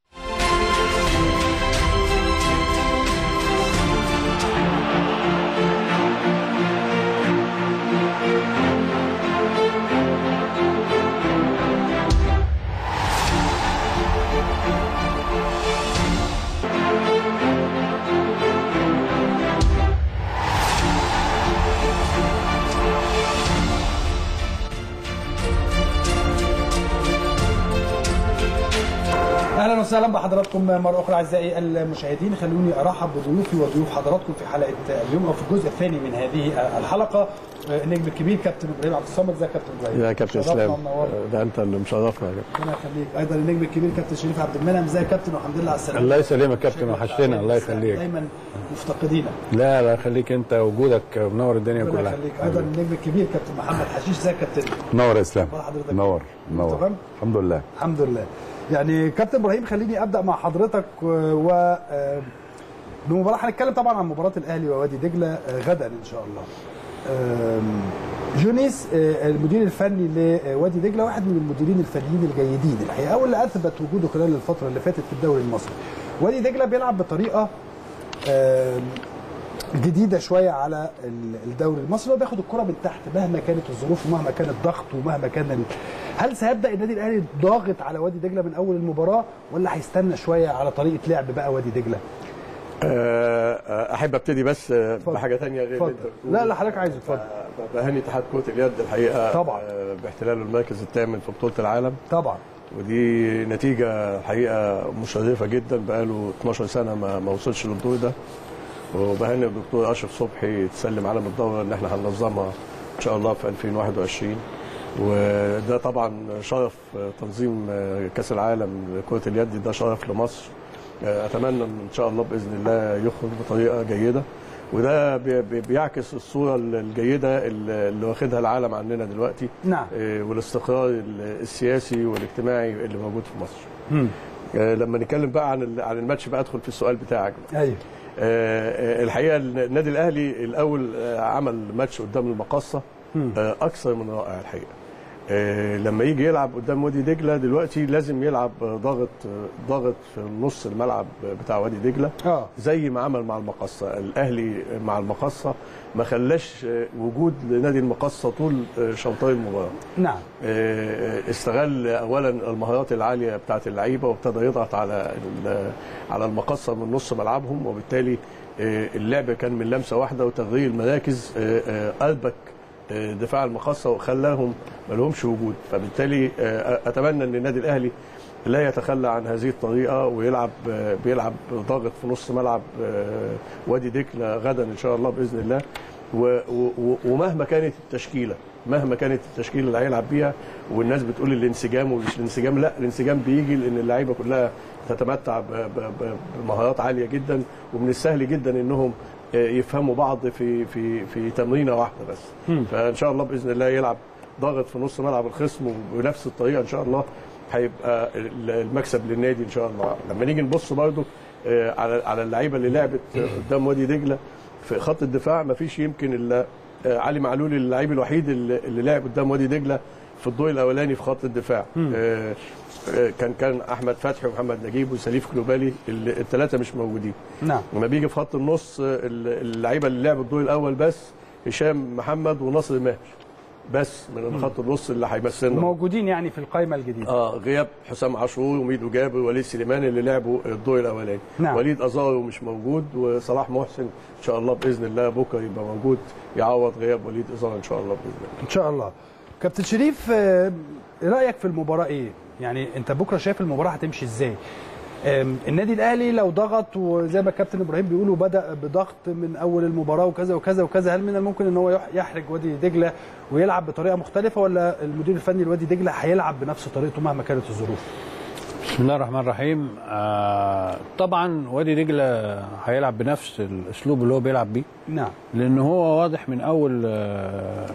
اهلا وسهلا بحضراتكم مره اخرى اعزائي المشاهدين خلوني ارحب بضيوفي وضيوف حضراتكم في حلقه اليوم او في الجزء الثاني من هذه الحلقه النجم الكبير كابتن ابراهيم عبد الصمد ازيك يا كابتن ابراهيم يا كابتن شرفنا اسلام ومنورنا. ده انت اللي مشرفنا يا كابتن ربنا يخليك ايضا النجم الكبير كابتن شريف عبد المنعم ازيك يا كابتن والحمد لله على السلامه الله يسلمك يا كابتن شكراً. وحشتنا الله يخليك دايما مفتقدينك لا لا خليك انت وجودك منور الدنيا ربنا كلها يخليك ايضا النجم الكبير كابتن محمد حشيش ازيك يا كابتن نور يا اسلام أخبار حضرتك نور إيه؟ نور تمام؟ الحمد لله الحمد لله يعني كابتن ابراهيم خليني ابدا مع حضرتك و, و... آه، بمباراه هنتكلم طبعا عن مباراه الاهلي ووادي دجله آه، غدا ان شاء الله آم، جونيس آه، المدير الفني لوادي دجله واحد من المديرين الفنيين الجيدين الحقيقه واللي اثبت وجوده خلال الفتره اللي فاتت في الدوري المصري وادي دجله بيلعب بطريقه آم، جديده شويه على ال- الدوري المصري هو بياخد الكره من تحت مهما كانت الظروف ومهما كان الضغط ومهما كان ال... هل سيبدا النادي الاهلي ضاغط على وادي دجله من اول المباراه ولا هيستنى شويه على طريقه لعب بقى وادي دجله؟ آه، آه، احب ابتدي بس آه، اتفضل. بحاجه ثانيه غير اتفضل. اللي انت بتقوله. لا لا حضرتك عايز اتفضل آه، بهني اتحاد كره اليد الحقيقه طبعاً. آه، باحتلاله المركز الثامن في بطوله العالم طبعا ودي نتيجه حقيقه مشرفه جدا بقاله 12 سنه ما ما وصلش للدور ده وبهني الدكتور اشرف صبحي تسلم علم الدوره اللي احنا هننظمها ان شاء الله في 2021 وده طبعا شرف آه، تنظيم آه، كاس العالم لكره اليد ده شرف لمصر آه، اتمنى ان شاء الله باذن الله يخرج بطريقه جيده وده بي- بي- بيعكس الصوره الجيده اللي اللي واخدها العالم عننا دلوقتي نعم آه، والاستقرار ال- السياسي والاجتماعي اللي موجود في مصر مم. آه، لما نتكلم بقى عن ال- عن الماتش بقى ادخل في السؤال بتاعك بقى. ايوه آه، آه، الحقيقه النادي الاهلي الاول آه، عمل ماتش قدام المقصه آه، اكثر من رائع الحقيقه آه، لما يجي يلعب قدام وادي دجله دلوقتي لازم يلعب آه، ضاغط آه، ضاغط في نص الملعب بتاع وادي دجله اه زي ما عمل مع المقصه الاهلي مع المقصه ما خلاش آه، وجود لنادي المقصه طول آه، شوطي المباراه نعم آه، استغل اولا المهارات العاليه بتاعت اللعيبه وابتدى يضغط على ال- على المقصه من نص ملعبهم وبالتالي آه، اللعب كان من لمسه واحده وتغيير المراكز آه، آه، اربك آه، دفاع المقصه وخلاهم ما لهمش وجود فبالتالي آه، اتمنى ان النادي الاهلي لا يتخلى عن هذه الطريقه ويلعب آه، بيلعب ضاغط في نص ملعب آه، وادي دجله غدا ان شاء الله باذن الله و- و- ومهما كانت التشكيله مهما كانت التشكيله اللي هيلعب بيها والناس بتقول الانسجام ومش الانسجام لا الانسجام بيجي لان اللعيبه كلها تتمتع ب- ب- ب- بمهارات عاليه جدا ومن السهل جدا انهم آه، يفهموا بعض في في في تمرينه واحده بس فان شاء الله باذن الله يلعب ضاغط في نص ملعب الخصم وبنفس الطريقه ان شاء الله هيبقى ال- المكسب للنادي ان شاء الله لما نيجي نبص برضو آه، على على اللعيبه اللي لعبت قدام وادي دجله في خط الدفاع ما فيش يمكن الا آه، علي معلول اللعيب الوحيد اللي اللي لعب قدام وادي دجله في الضوء الاولاني في خط الدفاع آه، آه، كان كان احمد فتحي ومحمد نجيب وسليف كلوبالي الثلاثه مش موجودين نعم لما بيجي في خط النص آه، اللعيبه اللي لعبوا الدور الاول بس هشام محمد وناصر ماهر بس من خط النص اللي هيمثلنا موجودين يعني في القائمه الجديده اه غياب حسام عاشور وميدو جابر ووليد سليمان اللي لعبوا الدور الاولاني نعم. وليد ازارو مش موجود وصلاح محسن ان شاء الله باذن الله بكره يبقى موجود يعوض غياب وليد ازارو ان شاء الله باذن الله ان شاء الله كابتن شريف آه، رايك في المباراه ايه يعني انت بكره شايف المباراه هتمشي ازاي آم، النادي الاهلي لو ضغط وزي ما الكابتن ابراهيم بيقول وبدا بضغط من اول المباراه وكذا وكذا وكذا هل من الممكن ان هو يح- يحرج وادي دجله ويلعب بطريقه مختلفه ولا المدير الفني لوادي دجله هيلعب بنفس طريقته مهما كانت الظروف بسم الله الرحمن الرحيم آه طبعا وادي دجله هيلعب بنفس الاسلوب اللي هو بيلعب بيه نعم لان هو واضح من اول آه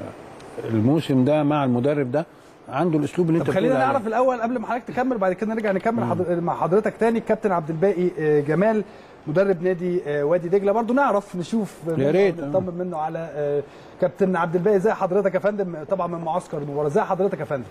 الموسم ده مع المدرب ده عنده الاسلوب اللي طب انت خلينا بتقول عليه. نعرف الاول قبل ما حضرتك تكمل بعد كده نرجع نكمل حضر... مع حضرتك تاني الكابتن عبد الباقي آه، جمال مدرب نادي آه، وادي دجله برضو نعرف نشوف يا ريت، آه. نطمن منه على آه، كابتن عبد الباقي ازي حضرتك يا فندم طبعا من معسكر المباراه ازي حضرتك يا فندم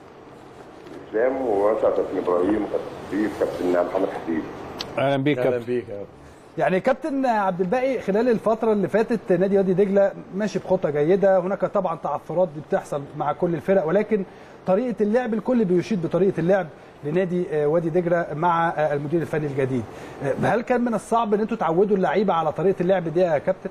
اسلام ومساء كابتن ابراهيم وكابتن شريف كابتن محمد حسين اهلا بيك اهلا كابتن بيك يا يعني كابتن عبد الباقي خلال الفتره اللي فاتت نادي وادي دجله ماشي بخطه جيده هناك طبعا تعثرات دي بتحصل مع كل الفرق ولكن طريقه اللعب الكل بيشيد بطريقه اللعب لنادي آه، وادي دجله مع آه، المدير الفني الجديد آه، هل كان من الصعب ان انتوا تعودوا اللعيبه على طريقه اللعب دي يا كابتن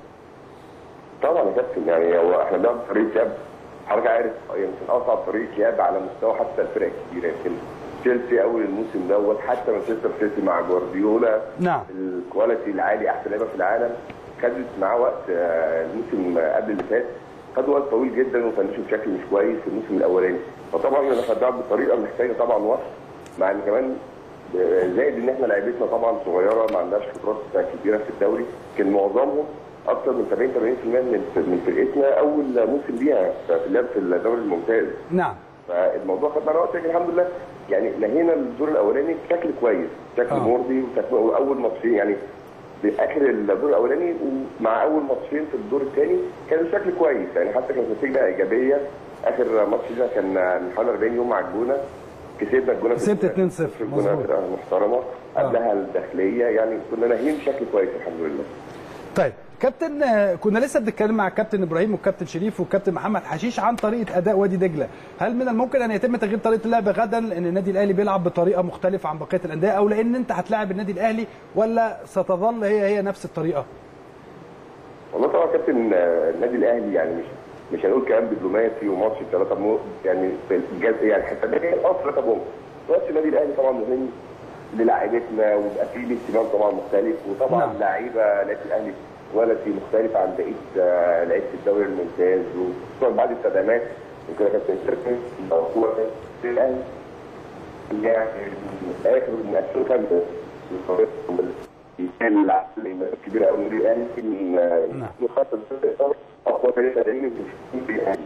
طبعا يا كابتن يعني هو احنا بنلعب طريقه لعب حضرتك عارف يمكن اصعب طريقه لعب على مستوى حتى الفرق الكبيره يمكن تشيلسي اول الموسم دوت حتى مانشستر سيتي مع جوارديولا نعم. الكواليتي العالي احسن لعيبه في العالم خدت معاه وقت آه، الموسم قبل اللي فات خد وقت طويل جدا وفنشوا بشكل مش كويس في الموسم الاولاني فطبعا احنا بنلعب بطريقه محتاجه طبعا وقت مع ان كمان زائد ان احنا لعيبتنا طبعا صغيره ما عندهاش خبرات كبيره في الدوري كان معظمهم اكثر من 70 80% من من فرقتنا اول موسم ليها في اللعب في الدوري الممتاز نعم فالموضوع خد معانا وقت لكن الحمد لله يعني نهينا الدور الاولاني بشكل كويس بشكل آه. مرضي وشكل- واول ماتشين يعني باخر الدور الاولاني ومع اول ماتشين في الدور الثاني كان بشكل كويس يعني حتى كانت نتيجه ايجابيه اخر ماتش ده كان من حوالي 40 يوم مع الجونه كسبنا الجونه في كسبت 2-0 في الجونه مظبوط. فرقه محترمه قبلها الداخليه يعني كنا ناهيين بشكل كويس الحمد لله طيب كابتن آه، كنا لسه بنتكلم مع الكابتن ابراهيم والكابتن شريف والكابتن محمد حشيش عن طريقه اداء وادي دجله هل من الممكن ان يتم تغيير طريقه اللعب غدا لان النادي الاهلي بيلعب بطريقه مختلفه عن بقيه الانديه او لان انت هتلاعب النادي الاهلي ولا ستظل هي هي نفس الطريقه والله طبعا كابتن آه، النادي الاهلي يعني مش مش هنقول كلام دبلوماسي وماتش ثلاثة مو يعني في الجز يعني حسابيا اه ثلاثة بونت ماتش النادي الاهلي طبعا مهم للاعيبتنا ويبقى فيه الاهتمام طبعا مختلف وطبعا نعم. لعيبه لعيبه الاهلي كواليتي مختلف عن بقيه آه، لعيبه الدوري الممتاز وخصوصا بعد التدعيمات يمكن يا كابتن سيركن هو الاهلي يعني اخر من 2005 كان العقل كبير قوي النادي الاهلي يمكن نعم. يخطط اقوى فريق تدعيمي في الاهلي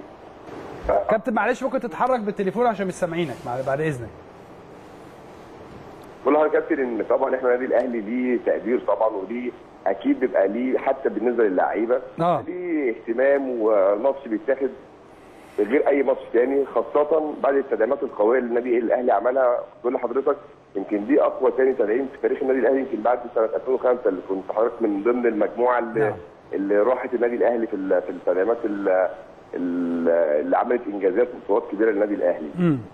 كابتن معلش ممكن تتحرك بالتليفون عشان مش سامعينك مع- بعد اذنك كل بصراحه يا كابتن ان طبعا احنا النادي الاهلي ليه تقدير طبعا وليه اكيد بيبقى ليه حتى بالنسبه للعيبه آه. ليه اهتمام وماتش بيتاخد غير اي ماتش تاني خاصه بعد التدعيمات القويه اللي النادي الاهلي عملها بقول لحضرتك يمكن دي اقوى تاني تدعيم في تاريخ النادي الاهلي يمكن بعد سنه 2005 اللي كنت حضرتك من ضمن المجموعه اللي نعم. اللي راحت النادي الاهلي في ال- في التدعيمات ال- ال- اللي عملت انجازات وبطولات كبيره للنادي الاهلي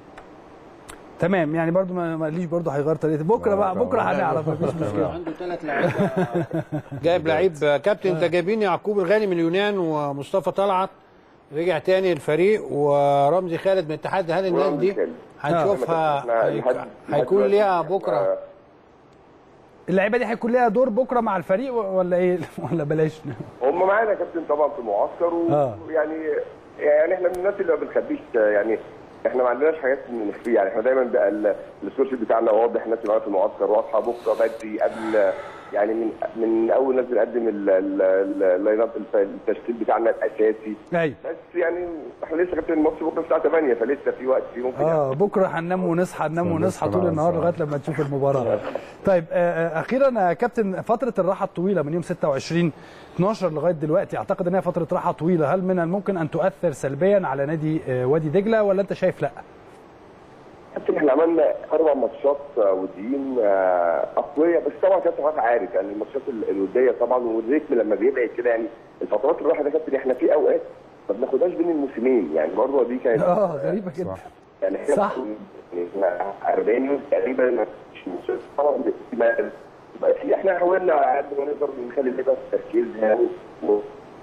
تمام يعني برضو ما ما قاليش برضو هيغير طريقته بكره بقى بكره هنعرف مفيش مشكله عنده ثلاث لعيبه جايب لعيب كابتن انت جايبين يعقوب الغالي من اليونان ومصطفى طلعت رجع تاني الفريق ورمزي خالد من الاتحاد هل الناس ورمزي دي خالد. هنشوفها إحنا هيك- لحد- لحد هيكون دلوقتي ليها إحنا- بكره اللعيبه دي هيكون ليها دور بكره مع الفريق ولا ايه ولا بلاش هم معانا يا كابتن طبعا في المعسكر آه. ويعني يعني احنا من الناس اللي ما بنخبيش يعني احنا ما عندناش حاجات نخفيها يعني احنا دايما بقى ال- السورس بتاعنا واضح الناس اللي معانا في المعسكر واضحه بكره بدري قبل يعني من من اول ناس بنقدم ال- ال- ال- اللاين اب الف- التشكيل بتاعنا الاساسي ايوه بس يعني احنا لسه كابتن الماتش بكره الساعه 8 فلسه في وقت في ممكن اه بكره هننام ونصحى ننام ونصحى طول النهار لغايه لما نشوف المباراه طيب آه، آه، اخيرا يا كابتن فتره الراحه الطويله من يوم 26 12 لغايه دلوقتي اعتقد ان هي فتره راحه طويله هل من الممكن ان تؤثر سلبيا على نادي آه، وادي دجله ولا انت شايف لا كابتن احنا عملنا اربع ماتشات آه، وديين آه، اقوياء بس طبعا كابتن حضرتك عارف يعني الماتشات ال- الوديه طبعا والريتم لما بيبعد كده يعني الفترات الراحه ده كابتن احنا في اوقات ما بناخدهاش بين الموسمين يعني برضه دي كانت اه غريبه جدا يعني احنا صح. يعني احنا 40 يوم تقريبا ما فيش ماتشات. طبعا ما- ما في احنا حاولنا على قد ما نقدر نخلي اللعيبه في تركيزها يعني و...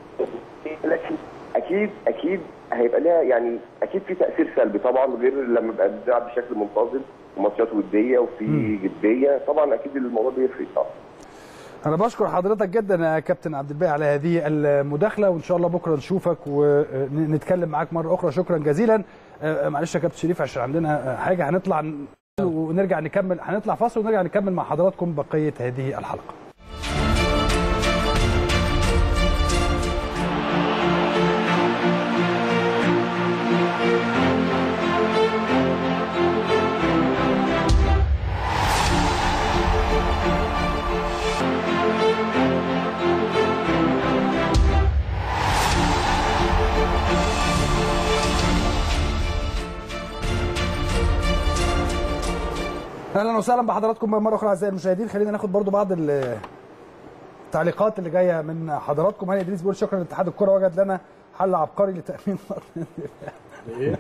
لكن اكيد اكيد هيبقى لها يعني اكيد في تاثير سلبي طبعا غير لما يبقى بنلعب بشكل منتظم وماتشات وديه وفي جديه طبعا اكيد الموضوع بيفرق طبعا انا بشكر حضرتك جدا يا كابتن عبد الباقي على هذه المداخله وان شاء الله بكره نشوفك ونتكلم معاك مره اخرى شكرا جزيلا آه، معلش يا كابتن شريف عشان عندنا آه، حاجه هنطلع ن- ونرجع نكمل هنطلع فاصل ونرجع نكمل مع حضراتكم بقيه هذه الحلقه اهلا وسهلا بحضراتكم مره اخرى اعزائي المشاهدين خلينا ناخد برضو بعض ال- التعليقات اللي جايه من حضراتكم هاني ادريس بيقول شكرا لاتحاد الكره وجد لنا حل عبقري لتامين خط الدفاع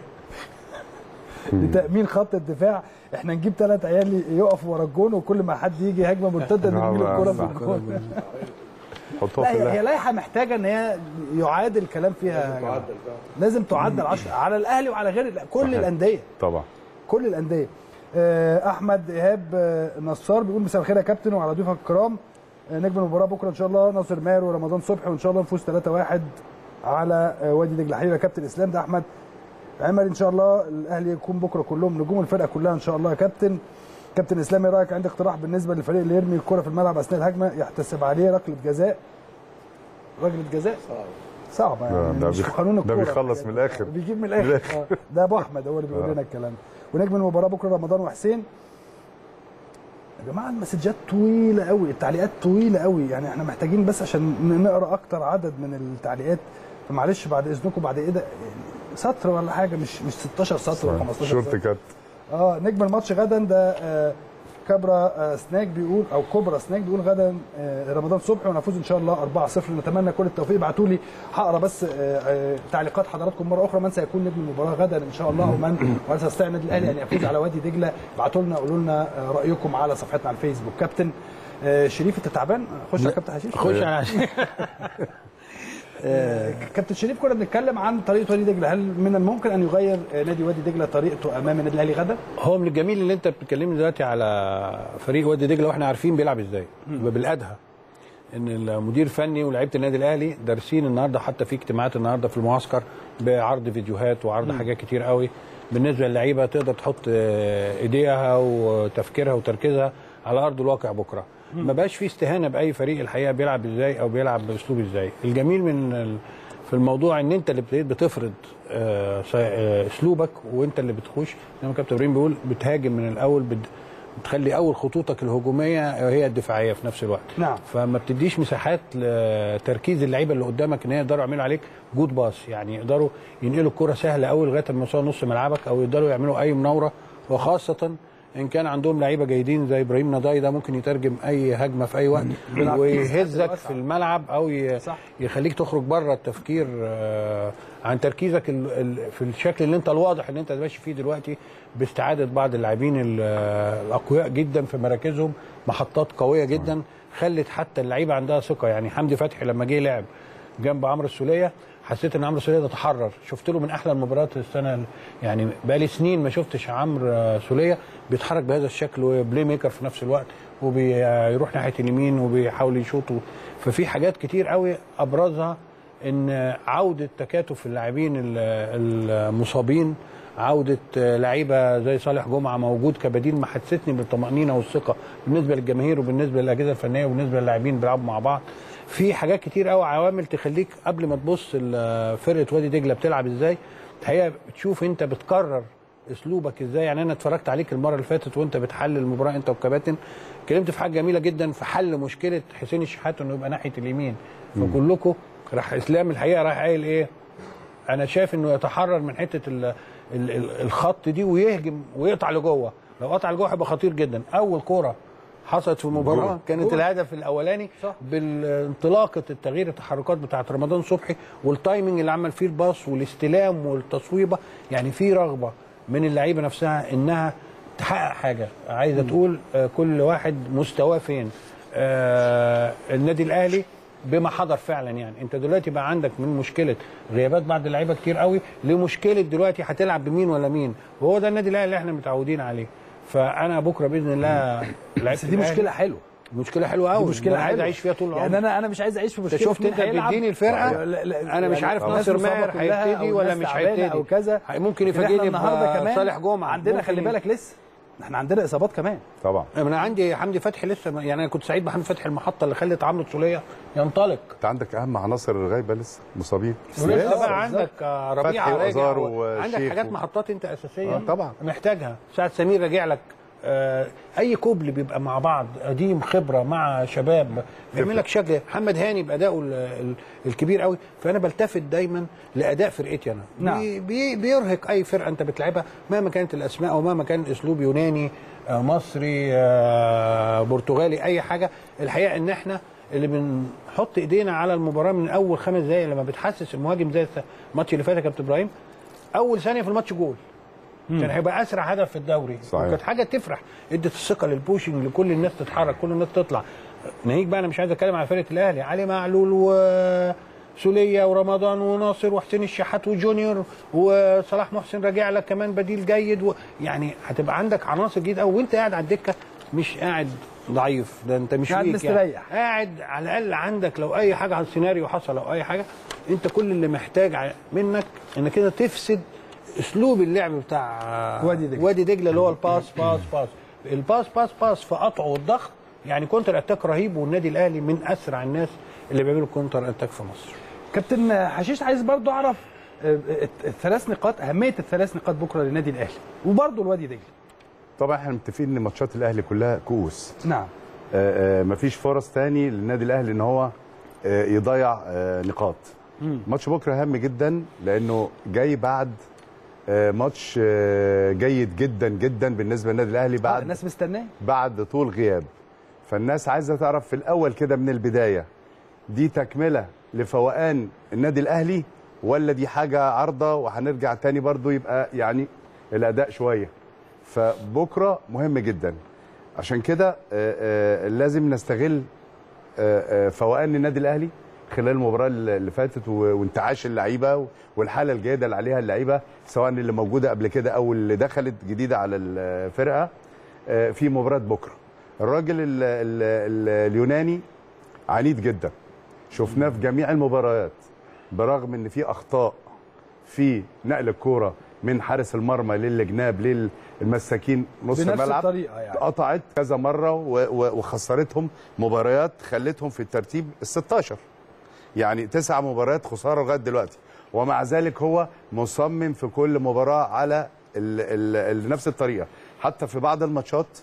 لتامين خط الدفاع احنا نجيب ثلاث عيال يقفوا ورا الجون وكل ما حد يجي هجمه مرتده نرمي له الكوره في الجون حطوها لا في هي, هي اللعب لائحه محتاجه ان هي يعاد الكلام فيها يا جماعة. لازم تعدل عشر على الاهلي وعلى غير الأهلي. كل صحيح. الانديه طبعا كل الانديه آه، احمد ايهاب آه، نصار بيقول مساء الخير يا كابتن وعلى ضيوفك الكرام آه، نجم المباراه بكره ان شاء الله ناصر ماهر ورمضان صبحي وان شاء الله نفوز 3-1 على آه، وادي دجله حبيبي يا كابتن اسلام ده احمد عمر ان شاء الله الاهلي يكون بكره كلهم نجوم الفرقه كلها ان شاء الله يا كابتن كابتن اسلام ايه رايك عندي اقتراح بالنسبه للفريق اللي يرمي الكره في الملعب اثناء الهجمه يحتسب عليه ركله جزاء ركله جزاء صعبه يعني ده مش بيخ- في قانون ده الكوره بيخلص من الآخر. بيجيب من الاخر آه، ده ابو احمد هو اللي بيقول لنا الكلام ده ونجم المباراه بكره رمضان وحسين يا جماعه المسجات طويله قوي التعليقات طويله قوي يعني احنا محتاجين بس عشان ن- نقرا اكتر عدد من التعليقات فمعلش بعد اذنكم بعد ايه ده يعني سطر ولا حاجه مش مش 16 سطر ولا 15 شورت سطر كات اه نجم الماتش غدا ده آه كبرى آه سناك بيقول او كبرى سناك بيقول غدا آه رمضان صبحي ونفوز ان شاء الله 4-0 نتمنى كل التوفيق ابعتوا لي هقرا بس آه آه تعليقات حضراتكم مره اخرى من سيكون نجم المباراه غدا ان شاء الله ومن وسيستطيع النادي الاهلي ان يفوز على وادي دجله ابعتوا لنا قولوا لنا آه رايكم على صفحتنا على الفيسبوك كابتن آه شريف انت تعبان خش على كابتن حشيش خش على كابتن شريف كنا بنتكلم عن طريقه وادي دجله هل من الممكن ان يغير آه، نادي وادي دجله طريقته امام النادي الاهلي غدا؟ هو من الجميل اللي انت بتتكلمني دلوقتي على فريق وادي دجله واحنا عارفين بيلعب ازاي بالادهى ان المدير الفني ولاعيبه النادي الاهلي دارسين النهارده حتى في اجتماعات النهارده في المعسكر بعرض فيديوهات وعرض حاجات كتير قوي بالنسبه للعيبه تقدر تحط آه، ايديها وتفكيرها وتركيزها على ارض الواقع بكره ما بقاش في استهانه باي فريق الحقيقه بيلعب ازاي او بيلعب باسلوب ازاي الجميل من ال- في الموضوع ان انت اللي ابتديت بتفرض آه، سا- آه، اسلوبك وانت اللي بتخش زي ما كابتن ابراهيم بيقول بتهاجم من الاول بت- تخلي اول خطوطك الهجوميه هي الدفاعيه في نفس الوقت نعم. فما بتديش مساحات لتركيز اللعيبه اللي قدامك ان هي يقدروا يعملوا عليك جود باس يعني يقدروا ينقلوا الكره سهله قوي لغايه ما يوصلوا نص ملعبك او يقدروا يعملوا اي مناوره وخاصه ان كان عندهم لعيبه جيدين زي ابراهيم نضاي ده ممكن يترجم اي هجمه في اي وقت ويهزك في الملعب او ي- صح. يخليك تخرج بره التفكير آه، عن تركيزك ال- ال- في الشكل اللي انت الواضح ان انت ماشي فيه دلوقتي باستعاده بعض اللاعبين ال- الاقوياء جدا في مراكزهم محطات قويه جدا خلت حتى اللعيبه عندها ثقه يعني حمدي فتحي لما جه لعب جنب عمرو السوليه حسيت ان عمرو السوليه ده تحرر شفت له من احلى المباريات السنه ال- يعني بقالي سنين ما شفتش عمرو آه، سوليه بيتحرك بهذا الشكل وبلاي ميكر في نفس الوقت وبيروح ناحيه اليمين وبيحاول يشوط ففي حاجات كتير قوي ابرزها ان عوده تكاتف اللاعبين ال- المصابين عوده لعيبه زي صالح جمعه موجود كبديل محسسني بالطمانينه والثقه بالنسبه للجماهير وبالنسبه للاجهزه الفنيه وبالنسبه للاعبين بيلعبوا مع بعض في حاجات كتير قوي عوامل تخليك قبل ما تبص ال- فرقه وادي دجله بتلعب ازاي الحقيقه بتشوف انت بتكرر اسلوبك ازاي يعني انا اتفرجت عليك المره اللي فاتت وانت بتحلل المباراه انت والكباتن اتكلمت في حاجه جميله جدا في حل مشكله حسين الشحات انه يبقى ناحيه اليمين فكلكم راح اسلام الحقيقه راح قايل ايه انا شايف انه يتحرر من حته ال ال ال الخط دي ويهجم ويقطع لجوه لو قطع لجوه هيبقى خطير جدا اول كوره حصلت في المباراه كانت الهدف الاولاني صح. بالانطلاقه التغيير التحركات بتاعت رمضان صبحي والتايمنج اللي عمل فيه الباص والاستلام والتصويبه يعني في رغبه من اللعيبه نفسها انها تحقق حاجه عايزه تقول آه، كل واحد مستواه فين آه، النادي الاهلي بما حضر فعلا يعني انت دلوقتي بقى عندك من مشكله غيابات بعض اللعيبه كتير قوي لمشكله دلوقتي هتلعب بمين ولا مين وهو ده النادي الاهلي اللي احنا متعودين عليه فانا بكره باذن الله بس دي مشكله حلوه مشكله حلوه قوي دي مشكله انا عايز حلوة. اعيش فيها طول العمر يعني انا انا مش عايز اعيش في انت مشكله شفت مين انت هيلعب. بتديني الفرقه لا- لا- انا مش يعني عارف الناس ناصر مصابة ماهر كلها هيبتدي أو ولا الناس مش تعبانة هيبتدي او كذا ممكن لكن يفاجئني احنا النهارده كمان صالح جمعه عندنا خلي ممكن- بالك لسه احنا عندنا اصابات كمان طبعا انا عندي حمدي فتحي لسه ما- يعني انا كنت سعيد بحمدي فتحي المحطه اللي خلت عمرو السوليه ينطلق انت عندك اهم عناصر الغايبه لسه مصابين ولسه آه، بقى عندك آه، ربيعه فتحي راجع وأزار و- عندك وشيخ حاجات و- محطات انت اساسيه آه، طبعا. محتاجها ساعه سمير راجع لك آه، اي كوبل بيبقى مع بعض قديم خبره مع شباب بيعمل لك شكل محمد هاني بادائه ال- ال- الكبير قوي فانا بلتفت دايما لاداء فرقتي انا نعم. بي بي بيرهق اي فرقه انت بتلعبها مهما كانت الاسماء او مهما كان الاسلوب يوناني آه، مصري آه، برتغالي اي حاجه الحقيقه ان احنا اللي بنحط ايدينا على المباراه من اول خمس دقائق لما بتحسس المهاجم زي الماتش اللي فات يا كابتن ابراهيم اول ثانيه في الماتش جول كان هيبقى اسرع هدف في الدوري صحيح. وكانت حاجه تفرح ادت الثقه للبوشنج لكل الناس تتحرك كل الناس تطلع ناهيك بقى انا مش عايز اتكلم على فرقه الاهلي علي معلول وسوليه ورمضان وناصر وحسين الشحات وجونيور وصلاح محسن راجع لك كمان بديل جيد و... يعني هتبقى عندك عناصر جديده قوي وانت قاعد على الدكه مش قاعد ضعيف ده انت مش قاعد ويك يعني. مستريح. قاعد على الاقل عندك لو اي حاجه على السيناريو حصل او اي حاجه انت كل اللي محتاج ع- منك انك كده تفسد اسلوب اللعب بتاع وادي دجلة. وادي دجله اللي هو الباس باس باس الباس باس باس في قطعه والضغط يعني كونتر اتاك رهيب والنادي الاهلي من اسرع الناس اللي بيعملوا كونتر اتاك في مصر كابتن حشيش عايز برضو اعرف آه، الثلاث نقاط اهميه الثلاث نقاط بكره للنادي الاهلي وبرضو الوادي دجله طبعا احنا متفقين ان ماتشات الاهلي كلها كؤوس نعم آه، آه، مفيش فرص تاني للنادي الاهلي ان هو آه، يضيع آه، نقاط ماتش بكره هام جدا لانه جاي بعد آه، ماتش آه، جيد جدا جدا بالنسبه للنادي الاهلي بعد بعد الناس مستنيه بعد طول غياب فالناس عايزه تعرف في الاول كده من البدايه دي تكمله لفوقان النادي الاهلي ولا دي حاجه عارضه وهنرجع تاني برضو يبقى يعني الاداء شويه فبكره مهم جدا عشان كده آه، آه، لازم نستغل آه، آه، فوقان النادي الاهلي خلال المباراه اللي فاتت و- وانتعاش اللعيبه والحاله الجيده اللي عليها اللعيبه سواء اللي موجوده قبل كده او اللي دخلت جديده على الفرقه آه، في مباراه بكره الراجل ال ال ال اليوناني عنيد جدا شفناه في جميع المباريات برغم ان في اخطاء في نقل الكوره من حارس المرمى للجناب للمساكين نص بنفس الملعب الطريقة يعني. قطعت كذا مره و- و- وخسرتهم مباريات خلتهم في الترتيب ال 16 يعني تسع مباريات خساره لغايه دلوقتي ومع ذلك هو مصمم في كل مباراه على ال ال ال نفس الطريقه حتى في بعض الماتشات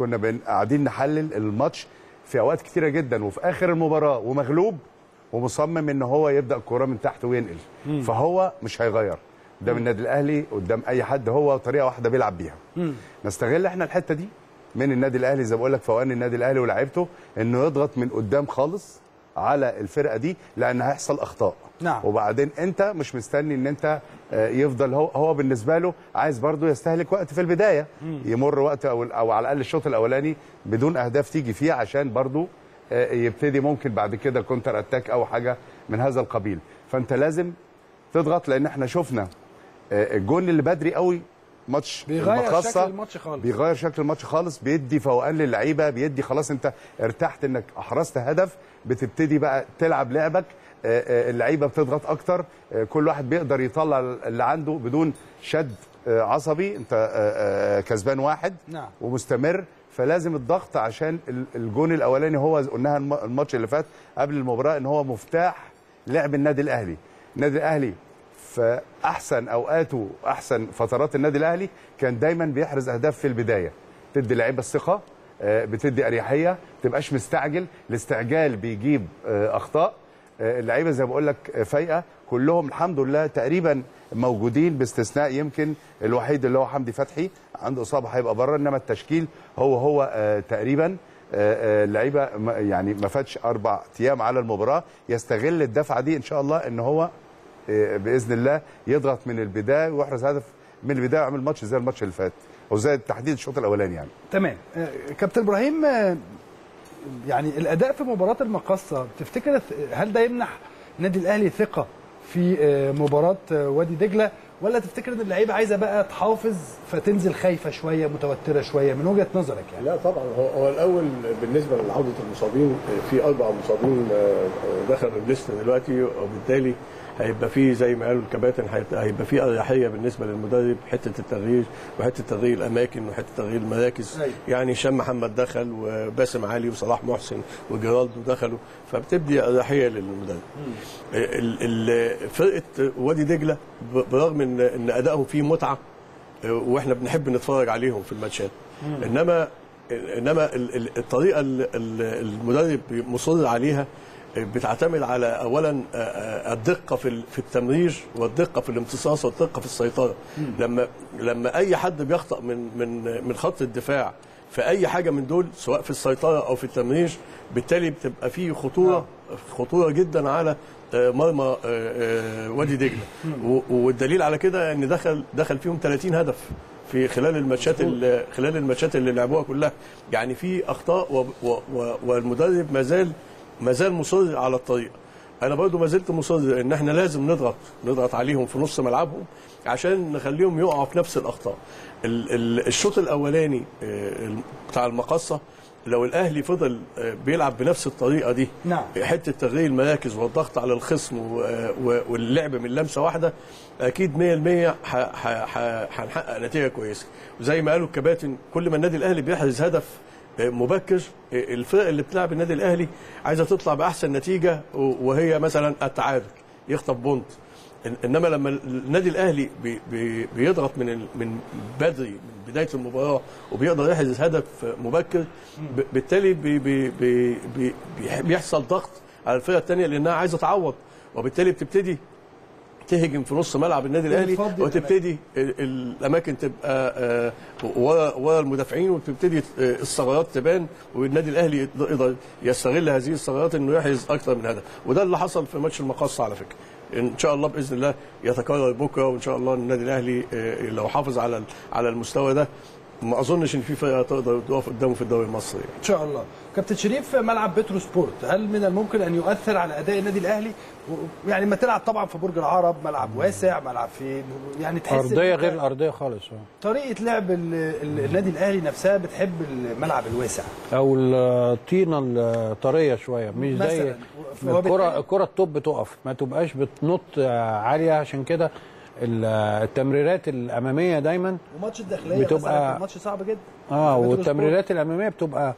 كنا بن- قاعدين نحلل الماتش في اوقات كتيره جدا وفي اخر المباراه ومغلوب ومصمم ان هو يبدا الكوره من تحت وينقل فهو مش هيغير قدام النادي الاهلي قدام اي حد هو طريقه واحده بيلعب بيها نستغل احنا الحته دي من النادي الاهلي زي ما بقول لك فوقان النادي الاهلي ولاعيبته انه يضغط من قدام خالص على الفرقه دي لان هيحصل اخطاء نعم. وبعدين انت مش مستني ان انت آه، يفضل هو هو بالنسبه له عايز برضه يستهلك وقت في البدايه يمر وقت او او على الاقل الشوط الاولاني بدون اهداف تيجي فيه عشان برضه آه، يبتدي ممكن بعد كده كونتر اتاك او حاجه من هذا القبيل فانت لازم تضغط لان احنا شفنا آه، الجون اللي بدري قوي ماتش بيغير المقصة شكل الماتش خالص. بيغير شكل الماتش خالص بيدي فوقان للعيبه بيدي خلاص انت ارتحت انك احرزت هدف بتبتدي بقى تلعب لعبك آه، آه، اللعيبه بتضغط اكتر آه، كل واحد بيقدر يطلع اللي عنده بدون شد آه، عصبي انت آه، آه، كسبان واحد نعم. ومستمر فلازم الضغط عشان ال- الجون الاولاني هو قلناها الم- الماتش اللي فات قبل المباراه ان هو مفتاح لعب النادي الاهلي النادي الاهلي في احسن اوقاته احسن فترات النادي الاهلي كان دايما بيحرز اهداف في البدايه تدي لعيبه الثقه آه، بتدي اريحيه ما تبقاش مستعجل الاستعجال بيجيب آه، اخطاء آه، اللعيبه زي ما بقول لك آه، فايقه كلهم الحمد لله تقريبا موجودين باستثناء يمكن الوحيد اللي هو حمدي فتحي عنده اصابه هيبقى بره انما التشكيل هو هو آه، تقريبا آه، آه، اللعيبه ما- يعني ما فاتش اربع ايام على المباراه يستغل الدفعه دي ان شاء الله ان هو آه، باذن الله يضغط من البدايه ويحرز هدف من البدايه ويعمل ماتش زي الماتش اللي فات او زي تحديد الشوط الاولاني يعني تمام آه، كابتن ابراهيم آه، يعني الاداء في مباراه المقصه تفتكر هل ده يمنح النادي الاهلي ثقه في آه، مباراه آه، وادي دجله ولا تفتكر ان اللعيبه عايزه بقى تحافظ فتنزل خايفه شويه متوتره شويه من وجهه نظرك يعني لا طبعا هو, هو الاول بالنسبه لعوده المصابين في اربع مصابين آه، آه، دخلوا الليست دلوقتي وبالتالي هيبقى في زي ما قالوا الكباتن هيبقى- هيبقى في اريحيه بالنسبه للمدرب حته التغيير وحته تغيير الاماكن وحته تغيير المراكز أيوة. يعني هشام محمد دخل وباسم علي وصلاح محسن وجيرالدو دخلوا فبتبدي اريحيه للمدرب ال- ال- فرقه وادي دجله ب- برغم ان ان ادائهم فيه متعه واحنا بنحب نتفرج عليهم في الماتشات انما انما ال- ال- الطريقه ال- ال- المدرب مصر عليها بتعتمد على اولا الدقه في ال- في التمرير والدقه في الامتصاص والدقه في السيطره لما لما اي حد بيخطا من من من خط الدفاع في اي حاجه من دول سواء في السيطره او في التمرير بالتالي بتبقى فيه خطوره خطوره جدا على آه، مرمى آه، آه، وادي دجله و- والدليل على كده ان دخل دخل فيهم 30 هدف في خلال الماتشات ال- خلال الماتشات اللي لعبوها كلها يعني في اخطاء و- و- و- والمدرب ما زال ما زال مصر على الطريقه انا برضو ما زلت مصر ان احنا لازم نضغط نضغط عليهم في نص ملعبهم عشان نخليهم يقعوا في نفس الاخطاء ال- ال- الشوط الاولاني آه، بتاع المقصه لو الاهلي فضل آه، بيلعب بنفس الطريقه دي نعم. حته تغيير المراكز والضغط على الخصم و- و- واللعب من لمسه واحده اكيد 100% ح- ح- ح- هنحقق نتيجه كويسه وزي ما قالوا الكباتن كل ما النادي الاهلي بيحرز هدف مبكر الفرق اللي بتلعب النادي الاهلي عايزه تطلع باحسن نتيجه وهي مثلا التعادل يخطف بونت إن- انما لما النادي الاهلي بي بي بيضغط من ال- من بدري من بدايه المباراه وبيقدر يحرز هدف مبكر ب- بالتالي بي بي بي بي بي- بيحصل ضغط على الفرقه الثانيه لانها عايزه تعوض وبالتالي بتبتدي تهجم في نص ملعب النادي الاهلي بتفضي وتبتدي ال- الاماكن تبقى آه، ورا ورا المدافعين وتبتدي آه، الثغرات تبان والنادي الاهلي يقدر- يقدر يستغل هذه الثغرات انه يحرز اكثر من هدف وده اللي حصل في ماتش المقصه على فكره ان شاء الله باذن الله يتكرر بكره وان شاء الله النادي الاهلي آه، لو حافظ على ال- على المستوى ده ما اظنش ان في فرقه تقدر تقف قدامه في الدوري المصري يعني. ان شاء الله كابتن شريف ملعب بترو سبورت هل من الممكن ان يؤثر على اداء النادي الاهلي و- يعني ما تلعب طبعا في برج العرب ملعب واسع ملعب في يعني تحس إن ارضيه أنت غير الارضيه خالص آه. طريقه لعب ال- ال- النادي الاهلي نفسها بتحب الملعب الواسع او الطينه الطريه شويه مش زي مثلاً. وبالتالي- الكره الكره التوب بتقف ما تبقاش بتنط عاليه عشان كده ال- التمريرات الاماميه دايما وماتش الداخليه بتبقى- مثلا كان ماتش صعب جدا اه في بترو والتمريرات الاماميه بتبقى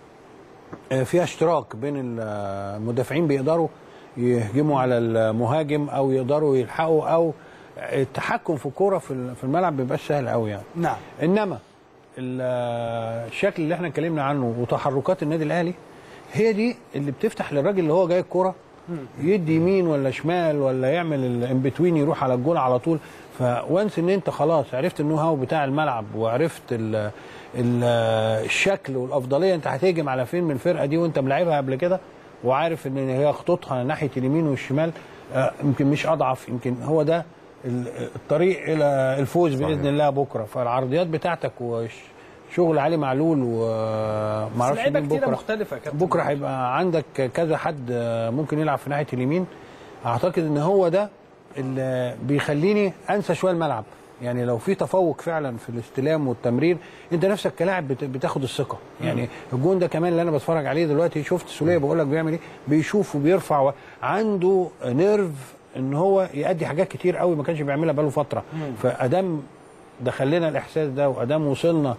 آه، فيها اشتراك بين المدافعين بيقدروا يهجموا على المهاجم او يقدروا يلحقوا او التحكم في الكوره في في الملعب بيبقاش سهل قوي يعني نعم انما ال- الشكل اللي احنا اتكلمنا عنه وتحركات النادي الاهلي هي دي اللي بتفتح للراجل اللي هو جاي الكوره يدي يمين ولا شمال ولا يعمل الان بتوين يروح على الجول على طول فوانس ان انت خلاص عرفت النو هاو بتاع الملعب وعرفت ال ال الشكل والافضليه انت هتهجم على فين من الفرقه دي وانت ملاعبها قبل كده وعارف ان هي خطوطها ناحيه اليمين والشمال آه، يمكن مش اضعف يمكن هو ده ال- الطريق الى الفوز باذن الله بكره فالعرضيات بتاعتك وشغل علي معلول ومعرفش لعيبه مين كتيره بكره مختلفه يا كابتن بكره هيبقى عندك كذا حد ممكن يلعب في ناحيه اليمين اعتقد ان هو ده اللي بيخليني انسى شويه الملعب يعني لو في تفوق فعلا في الاستلام والتمرير انت نفسك كلاعب بت- بتاخد الثقه يعني الجون ده كمان اللي انا بتفرج عليه دلوقتي شفت سوليه بقول لك بيعمل ايه بيشوف وبيرفع و... عنده نيرف ان هو يأدي حاجات كتير قوي ما كانش بيعملها بقاله فتره فادام دخل لنا الاحساس ده وادام وصلنا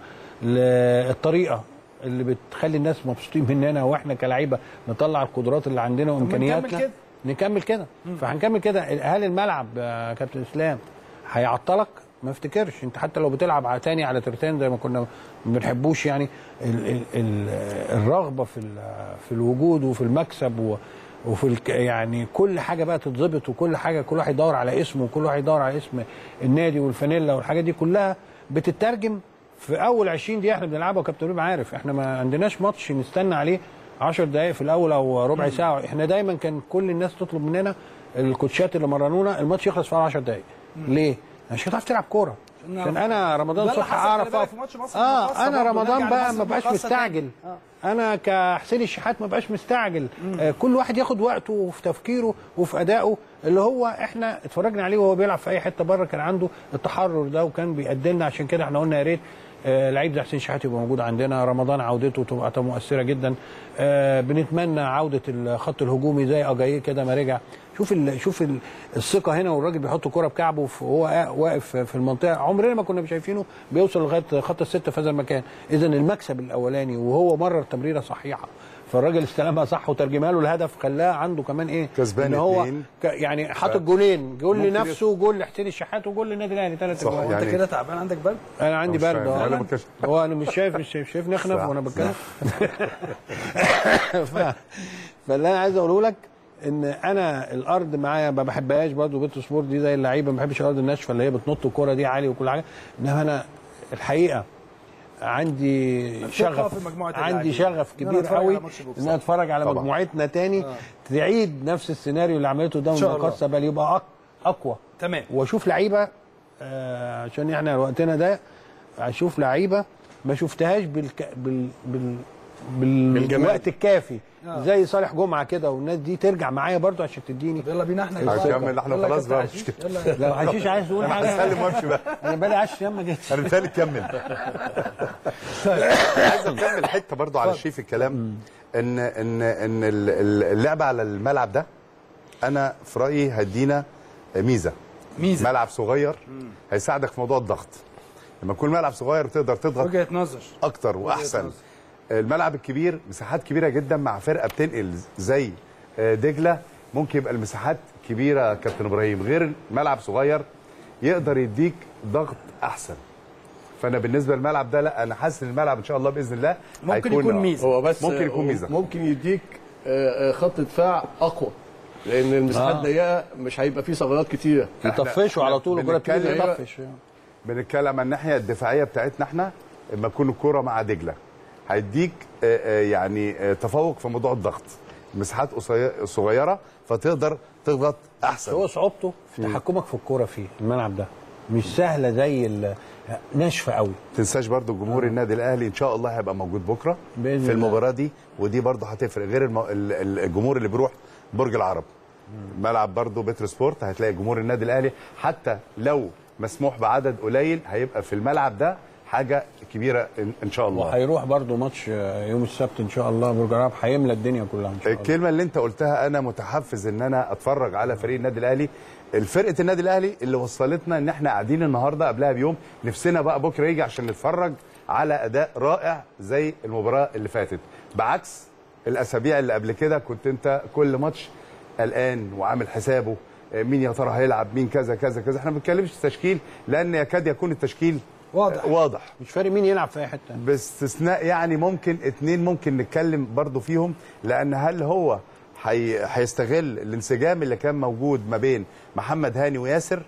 للطريقه اللي بتخلي الناس مبسوطين مننا واحنا كلاعيبه نطلع القدرات اللي عندنا وامكانياتنا كده. نكمل كده فهنكمل كده هل الملعب يا كابتن اسلام هيعطلك ما افتكرش انت حتى لو بتلعب على تاني على ترتان زي ما كنا ما بنحبوش يعني ال ال ال الرغبه في ال- في الوجود وفي المكسب و وفي الك يعني كل حاجه بقى تتظبط وكل حاجه كل واحد يدور على اسمه وكل واحد يدور على اسم النادي والفانيلا والحاجات دي كلها بتترجم في اول 20 دقيقه احنا بنلعبها وكابتن ربيع عارف احنا ما عندناش ماتش نستنى عليه 10 دقائق في الاول او ربع ساعه احنا دايما كان كل الناس تطلب مننا الكوتشات اللي مرنونا الماتش يخلص في 10 دقائق ليه؟ مش هتعرف تلعب كوره عشان انا رمضان ده اللي صبحي حصل اعرف خلي بالك أقف- في ماتش مصر اه المقاصة انا برضه، رمضان نرجع بقى لمصر ما بقاش المقاصة مستعجل انا كحسين الشحات ما بقاش مستعجل آه كل واحد ياخد وقته في تفكيره وفي ادائه اللي هو احنا اتفرجنا عليه وهو بيلعب في اي حته بره كان عنده التحرر ده وكان بيأدي لنا عشان كده احنا قلنا يا ريت آه لعيب زي حسين شحات يبقى موجود عندنا رمضان عودته تبقى مؤثره جدا آه بنتمنى عوده الخط الهجومي زي اجاييه كده ما رجع شوف ال شوف ال الثقه هنا والراجل بيحط كرة بكعبه في- وهو واقف في المنطقه عمرنا ما كنا شايفينه بيوصل لغايه خط السته في هذا المكان اذا المكسب الاولاني وهو مرر تمريره صحيحه فالراجل استلمها صح وترجمها له الهدف خلاه عنده كمان ايه كسبان ان هو اتنين. ك- يعني حاطط جولين جول ممكن لنفسه وجول لحسين الشحات وجول للنادي الاهلي ثلاث صح، اجوال انت يعني- كده تعبان عندك برد انا عندي مش برد فاهم. آه. أنا ما كنتش- هو انا مش شايف مش شايف شايف نخنف صح، وانا بتكلم ف... فاللي انا عايز اقوله لك ان انا الارض معايا ما بحبهاش برضه بيت سبورت دي زي اللعيبه ما بحبش الارض الناشفه اللي هي بتنط الكوره دي عالي وكل حاجه انما انا الحقيقه عندي ثقة شغف في مجموعة عندي اللاعبين. شغف إن أنا كبير أتفرج قوي على ماتش بكرة. ان انا اتفرج على طبعا. مجموعتنا تاني تعيد نفس السيناريو اللي عملته قدام إن شاء الله. المقصه بل يبقى أق- اقوى تمام واشوف لعيبه آه عشان احنا وقتنا ده اشوف لعيبه ما شفتهاش بالك... بال... بال... بال... بالجمال. بالوقت الكافي آه. زي صالح جمعه كده والناس دي ترجع معايا برضو عشان تديني يلا بينا احنا يا هنكمل احنا يلا يا خلاص كابتن بقى عزيز. مش كده. يلا لو عشيش عايز تقول انا حاجه هسلم وامشي بقى انا بقالي 10 ايام ما جيتش انا بالتالي كمل عايز اكمل حته برضو على شيء في الكلام ان ان ان ال- ال- اللعب على الملعب ده انا في رايي هدينا ميزه ميزه ملعب صغير هيساعدك في موضوع الضغط لما يكون ملعب صغير تقدر تضغط وجهه نظر اكتر واحسن الملعب الكبير مساحات كبيره جدا مع فرقه بتنقل زي آه، دجله ممكن يبقى المساحات كبيره كابتن ابراهيم غير ملعب صغير يقدر يديك ضغط احسن فانا بالنسبه للملعب ده لا انا حاسس ان الملعب ان شاء الله باذن الله ممكن هيكون- يكون ميزه هو بس ممكن يكون ميزة. ممكن يديك آه، آه، خط دفاع اقوى لان المساحات آه. ضيقه مش هيبقى فيه ثغرات كتيره يطفشوا على طول الكوره بتيجي بنتكلم- يطفش بنتكلم عن الناحيه الدفاعيه بتاعتنا احنا لما تكون الكوره مع دجله هيديك آه، آه، يعني آه، تفوق في موضوع الضغط مساحات قصي- صغيره فتقدر تضغط احسن هو صعوبته في تحكمك في الكوره فيه الملعب ده مش سهله زي ال- ناشفه قوي تنساش برضو جمهور النادي الاهلي ان شاء الله هيبقى موجود بكره بإذن في الله. المباراه دي ودي برضو هتفرق غير الم... ال- ال- الجمهور اللي بيروح برج العرب ملعب برضو بتر سبورت هتلاقي جمهور النادي الاهلي حتى لو مسموح بعدد قليل هيبقى في الملعب ده حاجه كبيره ان, إن شاء الله وهيروح برضو ماتش يوم السبت ان شاء الله برج العرب هيملى الدنيا كلها ان شاء الله الكلمه اللي انت قلتها انا متحفز ان انا اتفرج على فريق النادي الاهلي الفرقه النادي الاهلي اللي وصلتنا ان احنا قاعدين النهارده قبلها بيوم نفسنا بقى بكره يجي عشان نتفرج على اداء رائع زي المباراه اللي فاتت بعكس الاسابيع اللي قبل كده كنت انت كل ماتش قلقان وعامل حسابه آه، مين يا ترى هيلعب مين كذا كذا كذا احنا ما بنتكلمش تشكيل لان يكاد يكون التشكيل واضح واضح مش فارق مين يلعب في اي حته باستثناء يعني ممكن اتنين ممكن نتكلم برضو فيهم لان هل هو حي... هيستغل الانسجام اللي كان موجود ما بين محمد هاني وياسر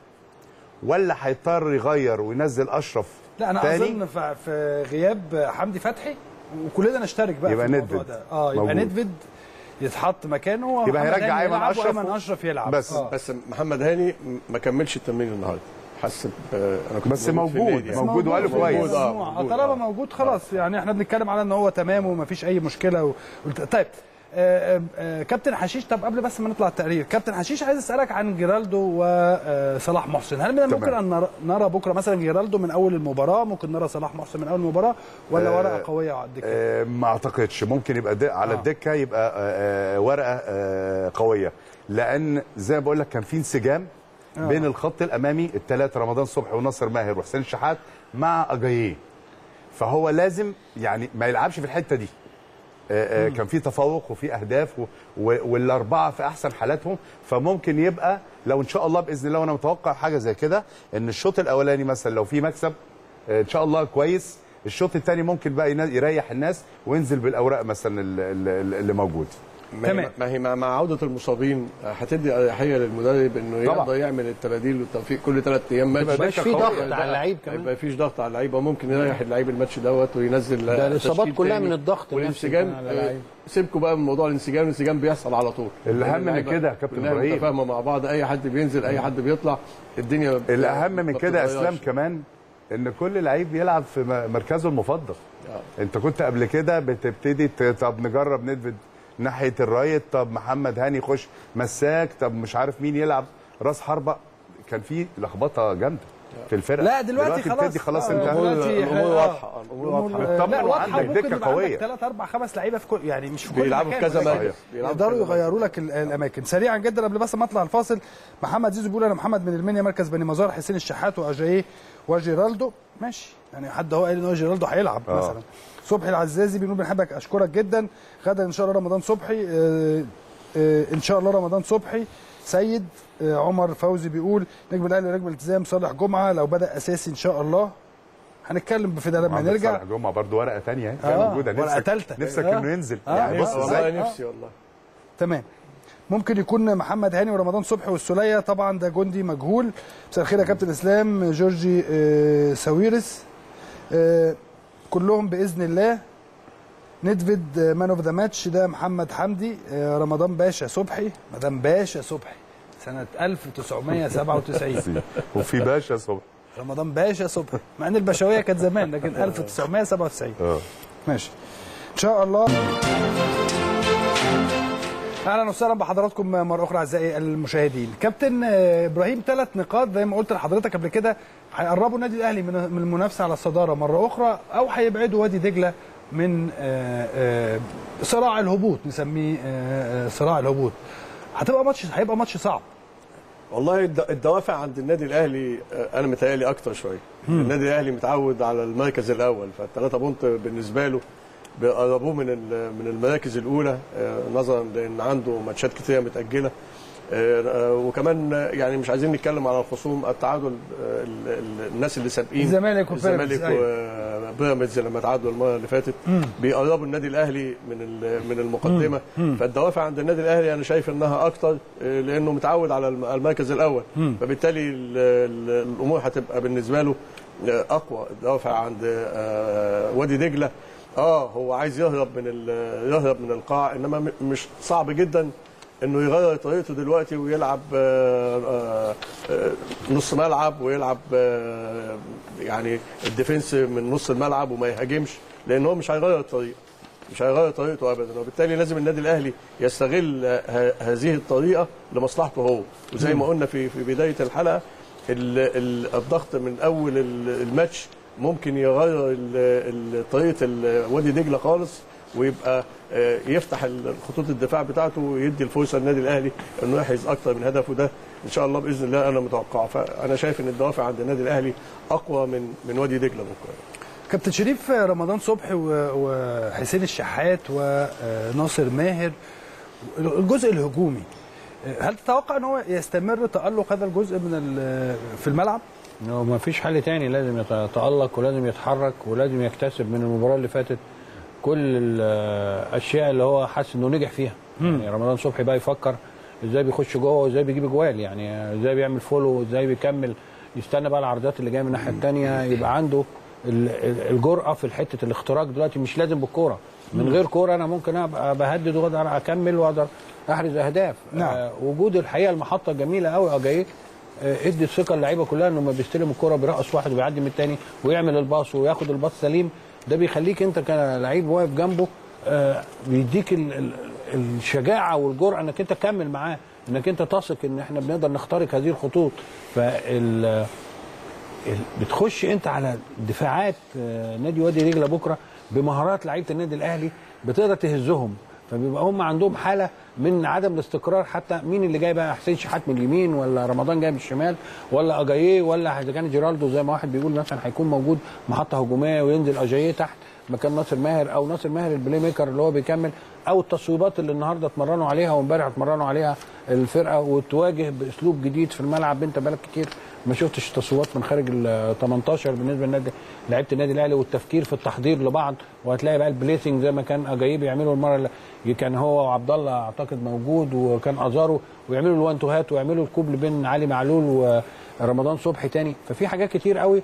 ولا هيضطر يغير وينزل اشرف لا انا تاني؟ اظن في في غياب حمدي فتحي وكلنا نشترك بقى يبقى في الموضوع ندفد ده اه يبقى موجود. ندفد يتحط مكانه يبقى ومحمد هيرجع هاني أيمن يلعب أشرف وايمن و- اشرف يلعب بس. آه. بس محمد هاني ما كملش التمرين النهارده حس ب- انا كنت بس في موجود، النادي يعني. موجود وقاله في كويس. المجموعة. آه، آه، موجود، طالما آه. موجود خلاص يعني احنا بنتكلم على ان هو تمام ومفيش اي مشكله و... قلت- طيب آه، آه، آه، كابتن حشيش طب قبل بس ما نطلع التقرير كابتن حشيش عايز اسالك عن جيرالدو وصلاح محسن هل من الممكن ان نرى- نرى بكره مثلا جيرالدو من اول المباراه ممكن نرى صلاح محسن من اول المباراه ولا آه، ورقه قويه على الدكه آه، ما اعتقدش ممكن يبقى د- على آه. الدكه يبقى آه، آه، ورقه آه، قويه لان زي ما بقول لك كان في انسجام بين الخط الامامي الثلاثه رمضان صبحي وناصر ماهر وحسين شحات مع اجاييه فهو لازم يعني ما يلعبش في الحته دي آه، آه، كان في تفوق وفي اهداف و- و- والاربعه في احسن حالاتهم فممكن يبقى لو ان شاء الله باذن الله وانا متوقع حاجه زي كده ان الشوط الاولاني مثلا لو في مكسب آه، ان شاء الله كويس الشوط الثاني ممكن بقى ينا- يريح الناس وينزل بالاوراق مثلا ال- ال- اللي موجود ما هي- تمام. ما هي مع, مع عوده المصابين هتدي اريحيه للمدرب انه طبعا. يقدر يعمل التباديل والتوفيق كل ثلاث ايام ماتش يبقى مبقاش في قوية. ضغط على اللعيب ما كمان يبقى فيش ضغط على اللعيبه ممكن يريح اللعيب الماتش دوت وينزل ده الاصابات تشكيل كلها تاني. من الضغط النفسي والانسجام كمان على اللعيبة. آه، سيبكوا بقى من موضوع الانسجام الانسجام بيحصل على طول الأهم لأن من اللعيبة كده يا كابتن كلها إبراهيم. متفاهمه مع بعض اي حد بينزل اي حد بيطلع الدنيا ما بت- الاهم ما من كده يا بتتغيرش. اسلام كمان ان كل لعيب يلعب في م- مركزه المفضل آه. انت كنت قبل كده بتبتدي ت- طب نجرب ندفد ناحيه الرايت طب محمد هاني يخش مساك طب مش عارف مين يلعب راس حربه كان في لخبطه جامده في الفرقه لا دلوقتي خلاص بتدي خلاص آه، انت دلوقتي الامور آه، واضحه الامور الأمور، واضحه آه، مطمن لا واضحه وعندك ممكن دكة يبقى قوية. عندك ثلاث اربع خمس لعيبه في كل يعني مش في كل بيلعبوا في مكان، كذا ولكن مركز. بيلعبوا في يقدروا كذا يغيروا لك ال- الاماكن سريعا جدا قبل بس ما اطلع الفاصل محمد زيزو بيقول انا محمد من المنيا مركز بني مزار حسين الشحات واجاييه وجيرالدو ماشي يعني حد هو قال ان هو جيرالدو هيلعب آه. مثلا صبحي العزازي بنقول بنحبك اشكرك جدا غدا ان شاء الله رمضان صبحي آه، آه، ان شاء الله رمضان صبحي سيد آه، عمر فوزي بيقول نجم الاهلي نجم الالتزام صالح جمعه لو بدا اساسي ان شاء الله هنتكلم في ده لما عندك نرجع صالح جمعه برضه ورقه ثانيه آه، اهي موجوده ورقة نفسك تالتة. نفسك آه. انه ينزل آه، يعني بص آه، ازاي والله نفسي والله تمام ممكن يكون محمد هاني ورمضان صبحي والسوليه طبعا ده جندي مجهول مساء الخير يا كابتن اسلام جورجي آه، ساويرس آه، كلهم باذن الله ندفيد مان اوف ذا ماتش ده محمد حمدي آه، رمضان باشا صبحي مدام باشا صبحي سنه 1997 وفي باشا صبح رمضان باشا صبحي مع ان البشويه كانت زمان لكن 1997 اه ماشي ان شاء الله اهلا وسهلا بحضراتكم مره اخرى اعزائي المشاهدين كابتن آه، ابراهيم ثلاث نقاط زي ما قلت لحضرتك قبل كده هيقربوا النادي الاهلي من من المنافسه على الصداره مره اخرى او هيبعدوا وادي دجله من آه، آه، صراع الهبوط نسميه آه، آه، صراع الهبوط هتبقى ماتش هيبقى ماتش صعب والله الد- الدوافع عند النادي الاهلي آه، انا متهيألي اكتر شويه النادي الاهلي متعود على المركز الاول فالثلاثه بونت بالنسبه له بيقربوه من ال- من المراكز الاولى آه، نظرا لان عنده ماتشات كتيره متاجله آه، آه، وكمان آه، يعني مش عايزين نتكلم على الخصوم التعادل آه، ال- ال- الناس اللي سابقين الزمالك وبيراميدز، الزمالك أيوة. وبيراميدز لما تعادلوا المره اللي فاتت بيقربوا النادي الاهلي من ال- من المقدمه فالدوافع عند النادي الاهلي انا شايف انها اكتر آه، لانه متعود على الم- المركز الاول فبالتالي ال- ال- الامور هتبقى بالنسبه له آه، اقوى الدوافع عند آه، وادي دجله اه هو عايز يهرب من ال- يهرب من القاع انما م- مش صعب جدا انه يغير طريقته دلوقتي ويلعب آه، آه، آه، نص ملعب ويلعب آه، يعني الديفنس من نص الملعب وما يهاجمش لان هو مش هيغير الطريقه مش هيغير طريقته ابدا وبالتالي لازم النادي الاهلي يستغل ه- هذه الطريقه لمصلحته هو وزي ما قلنا في في بدايه الحلقه ال- ال- الضغط من اول ال- الماتش ممكن يغير ال- ال- طريقه ال- وادي دجله خالص ويبقى آه، يفتح ال- خطوط الدفاع بتاعته ويدي الفرصه للنادي الاهلي انه يحرز اكتر من هدف وده ان شاء الله باذن الله انا متوقعه فانا شايف ان الدوافع عند النادي الاهلي اقوى من من وادي دجله بكره كابتن شريف رمضان صبحي و- وحسين الشحات وناصر ماهر الجزء الهجومي هل تتوقع ان هو يستمر تألق هذا الجزء من ال- في الملعب؟ انه ما فيش حل تاني لازم يتالق ولازم يتحرك ولازم يكتسب من المباراه اللي فاتت كل الاشياء اللي هو حاسس انه نجح فيها يعني رمضان صبحي بقى يفكر ازاي بيخش جوه وازاي بيجيب اجوال يعني ازاي بيعمل فولو ازاي بيكمل يستنى بقى العرضات اللي جايه من الناحيه الثانيه يبقى عنده ال- ال- الجرأه في حته الاختراق دلوقتي مش لازم بالكوره من غير كوره انا ممكن ابقى بهدد واقدر اكمل واقدر احرز اهداف نعم. آه وجود الحقيقه المحطه جميله قوي اجاييه آه، ادي الثقه اللعيبه كلها انه لما بيستلم الكره بيرقص واحد وبيعدي من الثاني ويعمل الباص وياخد الباص سليم ده بيخليك انت كلاعب واقف جنبه آه، بيديك ال- ال- الشجاعه والجرأه انك انت تكمل معاه انك انت تثق ان احنا بنقدر نخترق هذه الخطوط فال ال- بتخش انت على دفاعات آه، نادي وادي دجله بكره بمهارات لعيبه النادي الاهلي بتقدر تهزهم فبيبقى هم عندهم حاله من عدم الاستقرار حتى مين اللي جاي بقى حسين شحات من اليمين ولا رمضان جاي من الشمال ولا اجاييه ولا اذا كان جيرالدو زي ما واحد بيقول مثلا هيكون موجود محطه هجوميه وينزل اجاييه تحت مكان ناصر ماهر او ناصر ماهر البلاي ميكر اللي هو بيكمل او التصويبات اللي النهارده اتمرنوا عليها وامبارح اتمرنوا عليها الفرقه وتواجه باسلوب جديد في الملعب انت بالك كتير ما شفتش تصويبات من خارج ال 18 بالنسبه للنادي لعيبه النادي الاهلي والتفكير في التحضير لبعض وهتلاقي بقى البليسنج زي ما كان اجايب يعملوا المره اللي كان هو وعبد الله اعتقد موجود وكان ازارو ويعملوا الوان تو هات ويعملوا الكوبل بين علي معلول ورمضان صبحي تاني ففي حاجات كتير قوي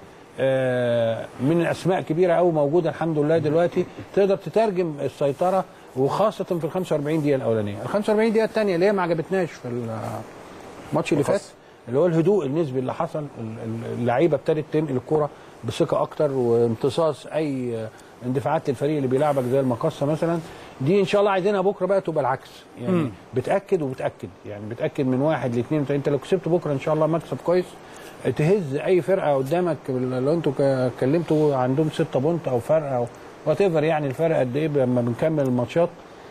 آه، من اسماء كبيره قوي موجوده الحمد لله دلوقتي تقدر تترجم السيطره وخاصه في ال 45 دقيقه الاولانيه ال 45 دقيقه الثانيه اللي هي ما عجبتناش في الماتش اللي فات اللي هو الهدوء النسبي اللي حصل ال- ال- اللعيبه ابتدت تنقل الكره بثقه اكتر وامتصاص اي اندفاعات للفريق اللي بيلعبك زي المقصه مثلا دي ان شاء الله عايزينها بكره بقى تبقى العكس يعني مم. بتاكد وبتاكد يعني بتاكد من واحد لاثنين وتلاته. انت لو كسبت بكره ان شاء الله مكسب كويس تهز اي فرقه قدامك لو انتوا ك- اتكلمتوا عندهم ستة بونت او فرق او وات يعني الفرق قد ايه لما بنكمل الماتشات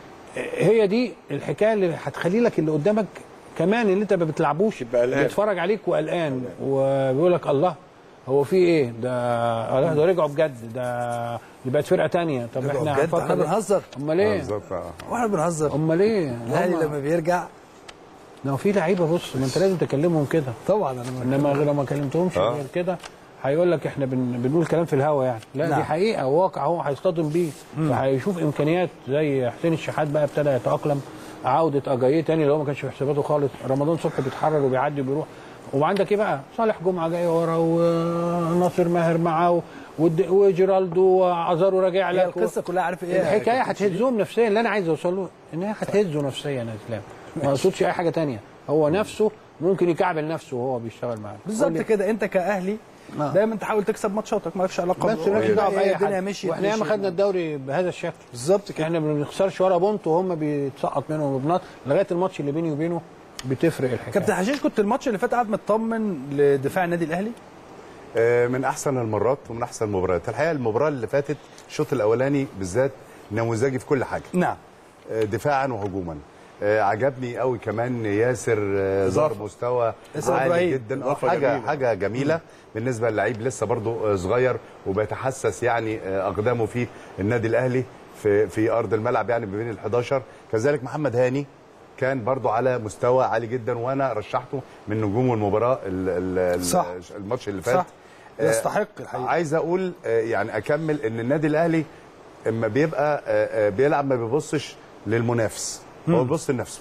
هي دي الحكايه اللي هتخلي لك اللي قدامك كمان اللي انت ما بتلعبوش يبقى قلقان. بيتفرج عليك وقلقان وبيقول لك الله هو في ايه ده الله ده رجعوا بجد ده دي بقت فرقه تانية طب رجعوا احنا بجد؟ هنفكر احنا بنهزر. امال آه، ايه بالظبط آه. واحنا بنهزر امال ايه الاهلي هم- لما بيرجع لو في لعيبه بص ما انت لازم تكلمهم كده طبعا انا انما غير لو ما كلمتهمش آه. غير كده هيقول لك احنا بن... بنقول كلام في الهوا يعني لا نعم. دي حقيقه واقع هو هيصطدم بيه فهيشوف امكانيات زي حسين الشحات بقى ابتدى يتاقلم عوده اجاييه تاني اللي هو ما كانش في حساباته خالص رمضان صبحي بيتحرر وبيعدي وبيروح وعندك ايه بقى صالح جمعه جاي ورا وناصر ماهر معاه ود- وجيرالدو وعزارو راجع هي لك القصه كلها عارف ايه الحكايه هتهزهم نفسيا اللي انا عايز اوصل له ان هي هتهزه نفسيا يا اسلام ما اقصدش اي حاجه تانية هو نفسه ممكن يكعبل نفسه وهو بيشتغل معاك بالظبط كده انت كاهلي آه. دايما تحاول تكسب ماتشاتك مالكش علاقه بس مالكش دعوه باي الدنيا حد مشيت واحنا ياما مشيت. خدنا الدوري بهذا الشكل بالظبط كده احنا ما بنخسرش ولا بونت وهم بيتسقط منهم بنط لغايه الماتش اللي بيني وبينه بتفرق الحكايه كابتن حشيش كنت الماتش اللي فات قاعد مطمن لدفاع النادي الاهلي آه، من احسن المرات ومن احسن المباريات الحقيقه المباراه اللي فاتت الشوط الاولاني بالذات نموذجي في كل حاجه نعم آه، دفاعا وهجوما آه، عجبني قوي كمان ياسر آه، ظهر مستوى ياسر عالي إبراهيم. جدا آه، إضافة حاجه جميلة. حاجه جميله بالنسبه للعيب لسه برضه آه، صغير وبيتحسس يعني آه، اقدامه في النادي الاهلي في في ارض الملعب يعني ما بين ال 11 كذلك محمد هاني كان برضه على مستوى عالي جدا وانا رشحته من نجوم المباراه ال- ال- صح. الماتش اللي فات صح آه، يستحق الحقيقه عايز اقول آه، يعني اكمل ان النادي الاهلي اما بيبقى آه، آه، بيلعب ما بيبصش للمنافس هو بيبص لنفسه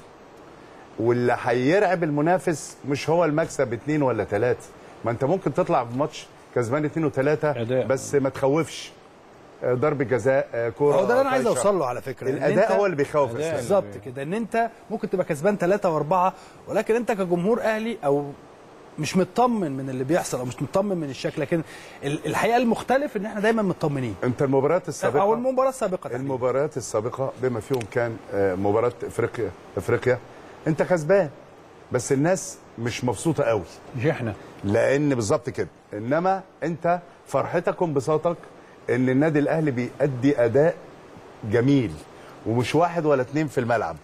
واللي هيرعب المنافس مش هو المكسب اتنين ولا تلاته ما انت ممكن تطلع بماتش كسبان اتنين وتلاته أداء. بس ما تخوفش آه، ضرب جزاء آه، كوره هو ده اللي انا عايز طايشة. اوصل له على فكره إن الاداء أنت- هو اللي بيخوف أداء. الأستاذ. بالظبط كده ان انت ممكن تبقى كسبان ثلاثة واربعة ولكن انت كجمهور اهلي او مش مطمن من اللي بيحصل او مش مطمن من الشكل لكن ال- الحقيقه المختلف ان احنا دايما مطمنين انت المباريات السابقه او المباراه السابقه تحديداً. المباريات السابقه بما فيهم كان آه، مباراه افريقيا افريقيا انت كسبان بس الناس مش مبسوطه قوي مش احنا لان بالظبط كده انما انت فرحتك وانبساطك ان النادي الاهلي بيأدي اداء جميل ومش واحد ولا اتنين في الملعب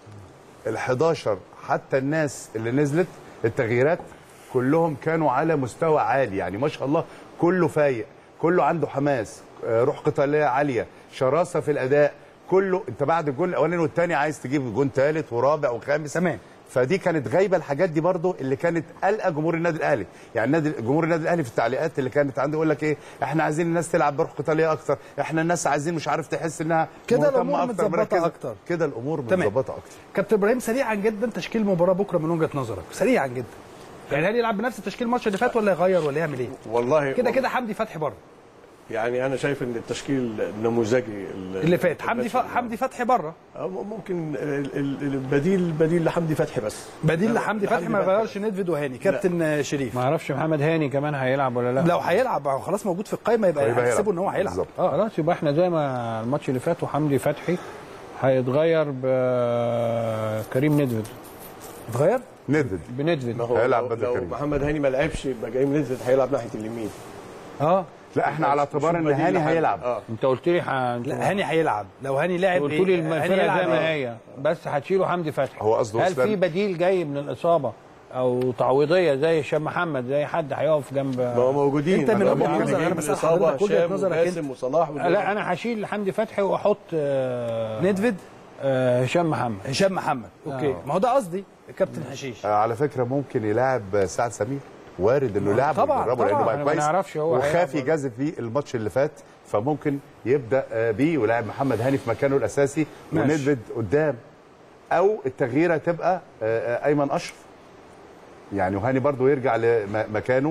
ال11 حتى الناس اللي نزلت التغييرات كلهم كانوا على مستوى عالي يعني ما شاء الله كله فايق كله عنده حماس آه، روح قتاليه عاليه شراسه في الاداء كله انت بعد الجول الاولاني والثاني عايز تجيب جون ثالث ورابع وخامس تمام. فدي كانت غايبه الحاجات دي برضو اللي كانت قلقه جمهور النادي الاهلي يعني النادي جمهور النادي الاهلي في التعليقات اللي كانت عنده يقول لك ايه احنا عايزين الناس تلعب بروح قتاليه اكتر احنا الناس عايزين مش عارف تحس انها كده مهتمة الأمور أكتر، متظبطة مركزة. أكتر. كده الامور تمام. متظبطه اكتر كابتن ابراهيم سريعا جدا تشكيل المباراه بكره من وجهه نظرك سريعا جدا يعني هل يلعب بنفس التشكيل الماتش اللي فات ولا يغير ولا يعمل ايه والله كده كده حمدي فتحي بره يعني انا شايف ان التشكيل النموذجي اللي فات حمدي ف... حمدي فتحي بره أو ممكن ال- ال- البديل بديل لحمدي فتحي بس بديل لا، لحمدي فتحي ما فتحي. يغيرش ندفد وهاني كابتن شريف ما اعرفش محمد هاني كمان هيلعب ولا لا لو هيلعب هو خلاص موجود في القايمه يبقى يبقى هيحسبوا هيلعب. ان هو هيلعب بالظبط. اه خلاص يبقى احنا زي ما الماتش اللي فات وحمدي فتحي هيتغير بكريم ندفد اتغير ندد ما بندفد هو هيلعب لو, بدل لو كريم. محمد هاني ما لعبش يبقى جاي منزل هيلعب ناحيه اليمين اه لا احنا على اعتبار شوف ان بديل هاني لحد- هيلعب اه انت قلت لي ح... انت لا هاني هيلعب لو هاني لعب قلت إيه؟ لي هاني الفرقه يلعب زي ما إيه؟ هي بس هتشيله حمدي فتحي هو قصده هل اسلام في بديل جاي من الاصابه او تعويضيه زي هشام محمد زي حد هيقف جنب ما هو موجودين أنت من أنا وجهة ممكن نظرك، نجيب أنا بسأل الإصابة، حضرتك وجهة هشام نظرك وباسم وصلاح لا انا هشيل حمدي فتحي واحط آه، ندفد آه، هشام محمد هشام محمد اوكي آه. ما هو ده قصدي كابتن حشيش آه، على فكره ممكن يلعب سعد سمير وارد انه يلعب طبعاً، ويجربه لانه طبعاً. بقى إحنا ما كويس نعرفش هو وخاف هيلعب ولا- يجازف فيه الماتش اللي فات فممكن يبدا آه، بيه ويلعب محمد هاني في مكانه الاساسي ماشي. وندفد قدام او التغييره تبقى آه، آه، ايمن اشرف يعني وهاني برضو يرجع لمكانه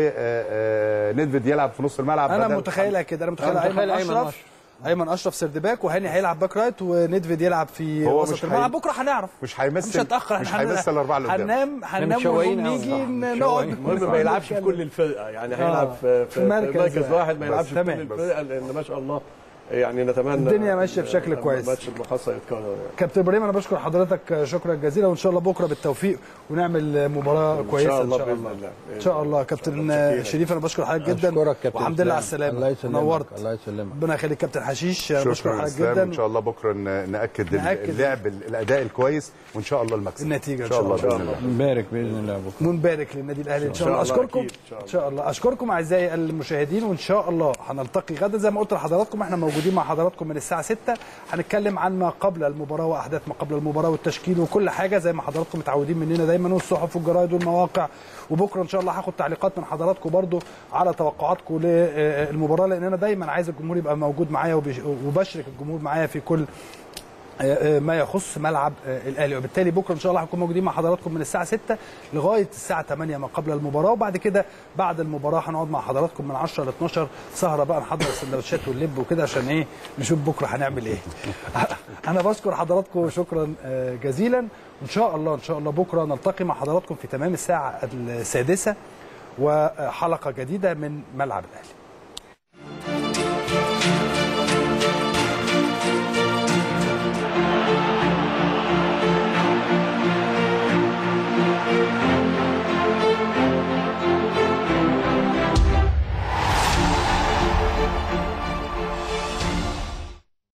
وندفد يلعب في نص الملعب انا بدل متخيلها كده انا متخيل أنا متخيل ايمن أيمن اشرف ايمن اشرف سيرد باك وهاني هيلعب باك رايت وندفيد يلعب في هو وسط مش الملعب هي- بكره هنعرف مش هيمثل مش هتاخر مش إحنا هن- هيمثل الاربعه اللي قدام هننام هننام متشوقين ونقوم أوي نيجي صراحة. نقعد متشوقين. المهم ما يلعبش في كل الفرقه يعني هيلعب في, في, في في مركز مركز, واحد. واحد ما يلعبش في كل تمام. الفرقه لان ما شاء الله يعني نتمنى الدنيا ماشية بشكل لما كويس. ماتش المحصه يتكرر يعني. كابتن ابراهيم انا بشكر حضرتك شكرا جزيلا وان شاء الله بكره بالتوفيق ونعمل مباراه كويسه ان الله شاء بإذن الله الله. ان شاء الله كابتن شريف انا بشكر حضرتك جدا اشكرك كابتن والحمد لله على إسلام. السلامه الله يسلمك نورت الله يسلمك ربنا يخليك كابتن حشيش أنا بشكر شكرا حضرتك اسلام جدا ان شاء الله بكره ن- ناكد, نأكد. اللعب الاداء الكويس وان شاء الله المكسب النتيجة ان شاء الله إن شاء باذن الله. الله نبارك باذن الله بكره ونبارك للنادي الاهلي ان شاء الله شاء الله اشكركم أكيد. إن شاء الله. ان شاء الله اشكركم اعزائي المشاهدين وان شاء الله هنلتقي غدا زي ما قلت لحضراتكم احنا موجودين مع حضراتكم من الساعه 6 هنتكلم عن ما قبل المباراه واحداث ما قبل المباراه والتشكيل وكل حاجه زي ما حضراتكم متعودين مننا دايما والصحف والجرايد والمواقع وبكره ان شاء الله هاخد تعليقات من حضراتكم برضو على توقعاتكم للمباراه لان انا دايما عايز الجمهور يبقى موجود معايا وبش- وبشرك الجمهور معايا في كل ما يخص ملعب الاهلي وبالتالي بكره ان شاء الله هنكون موجودين مع حضراتكم من الساعه 6 لغايه الساعه 8 ما قبل المباراه وبعد كده بعد المباراه هنقعد مع حضراتكم من 10 ل 12 سهره بقى نحضر السندوتشات واللب وكده عشان ايه نشوف بكره هنعمل ايه انا بشكر حضراتكم شكرا آه، جزيلا وان شاء الله ان شاء الله بكره نلتقي مع حضراتكم في تمام الساعه السادسه وحلقه جديده من ملعب الاهلي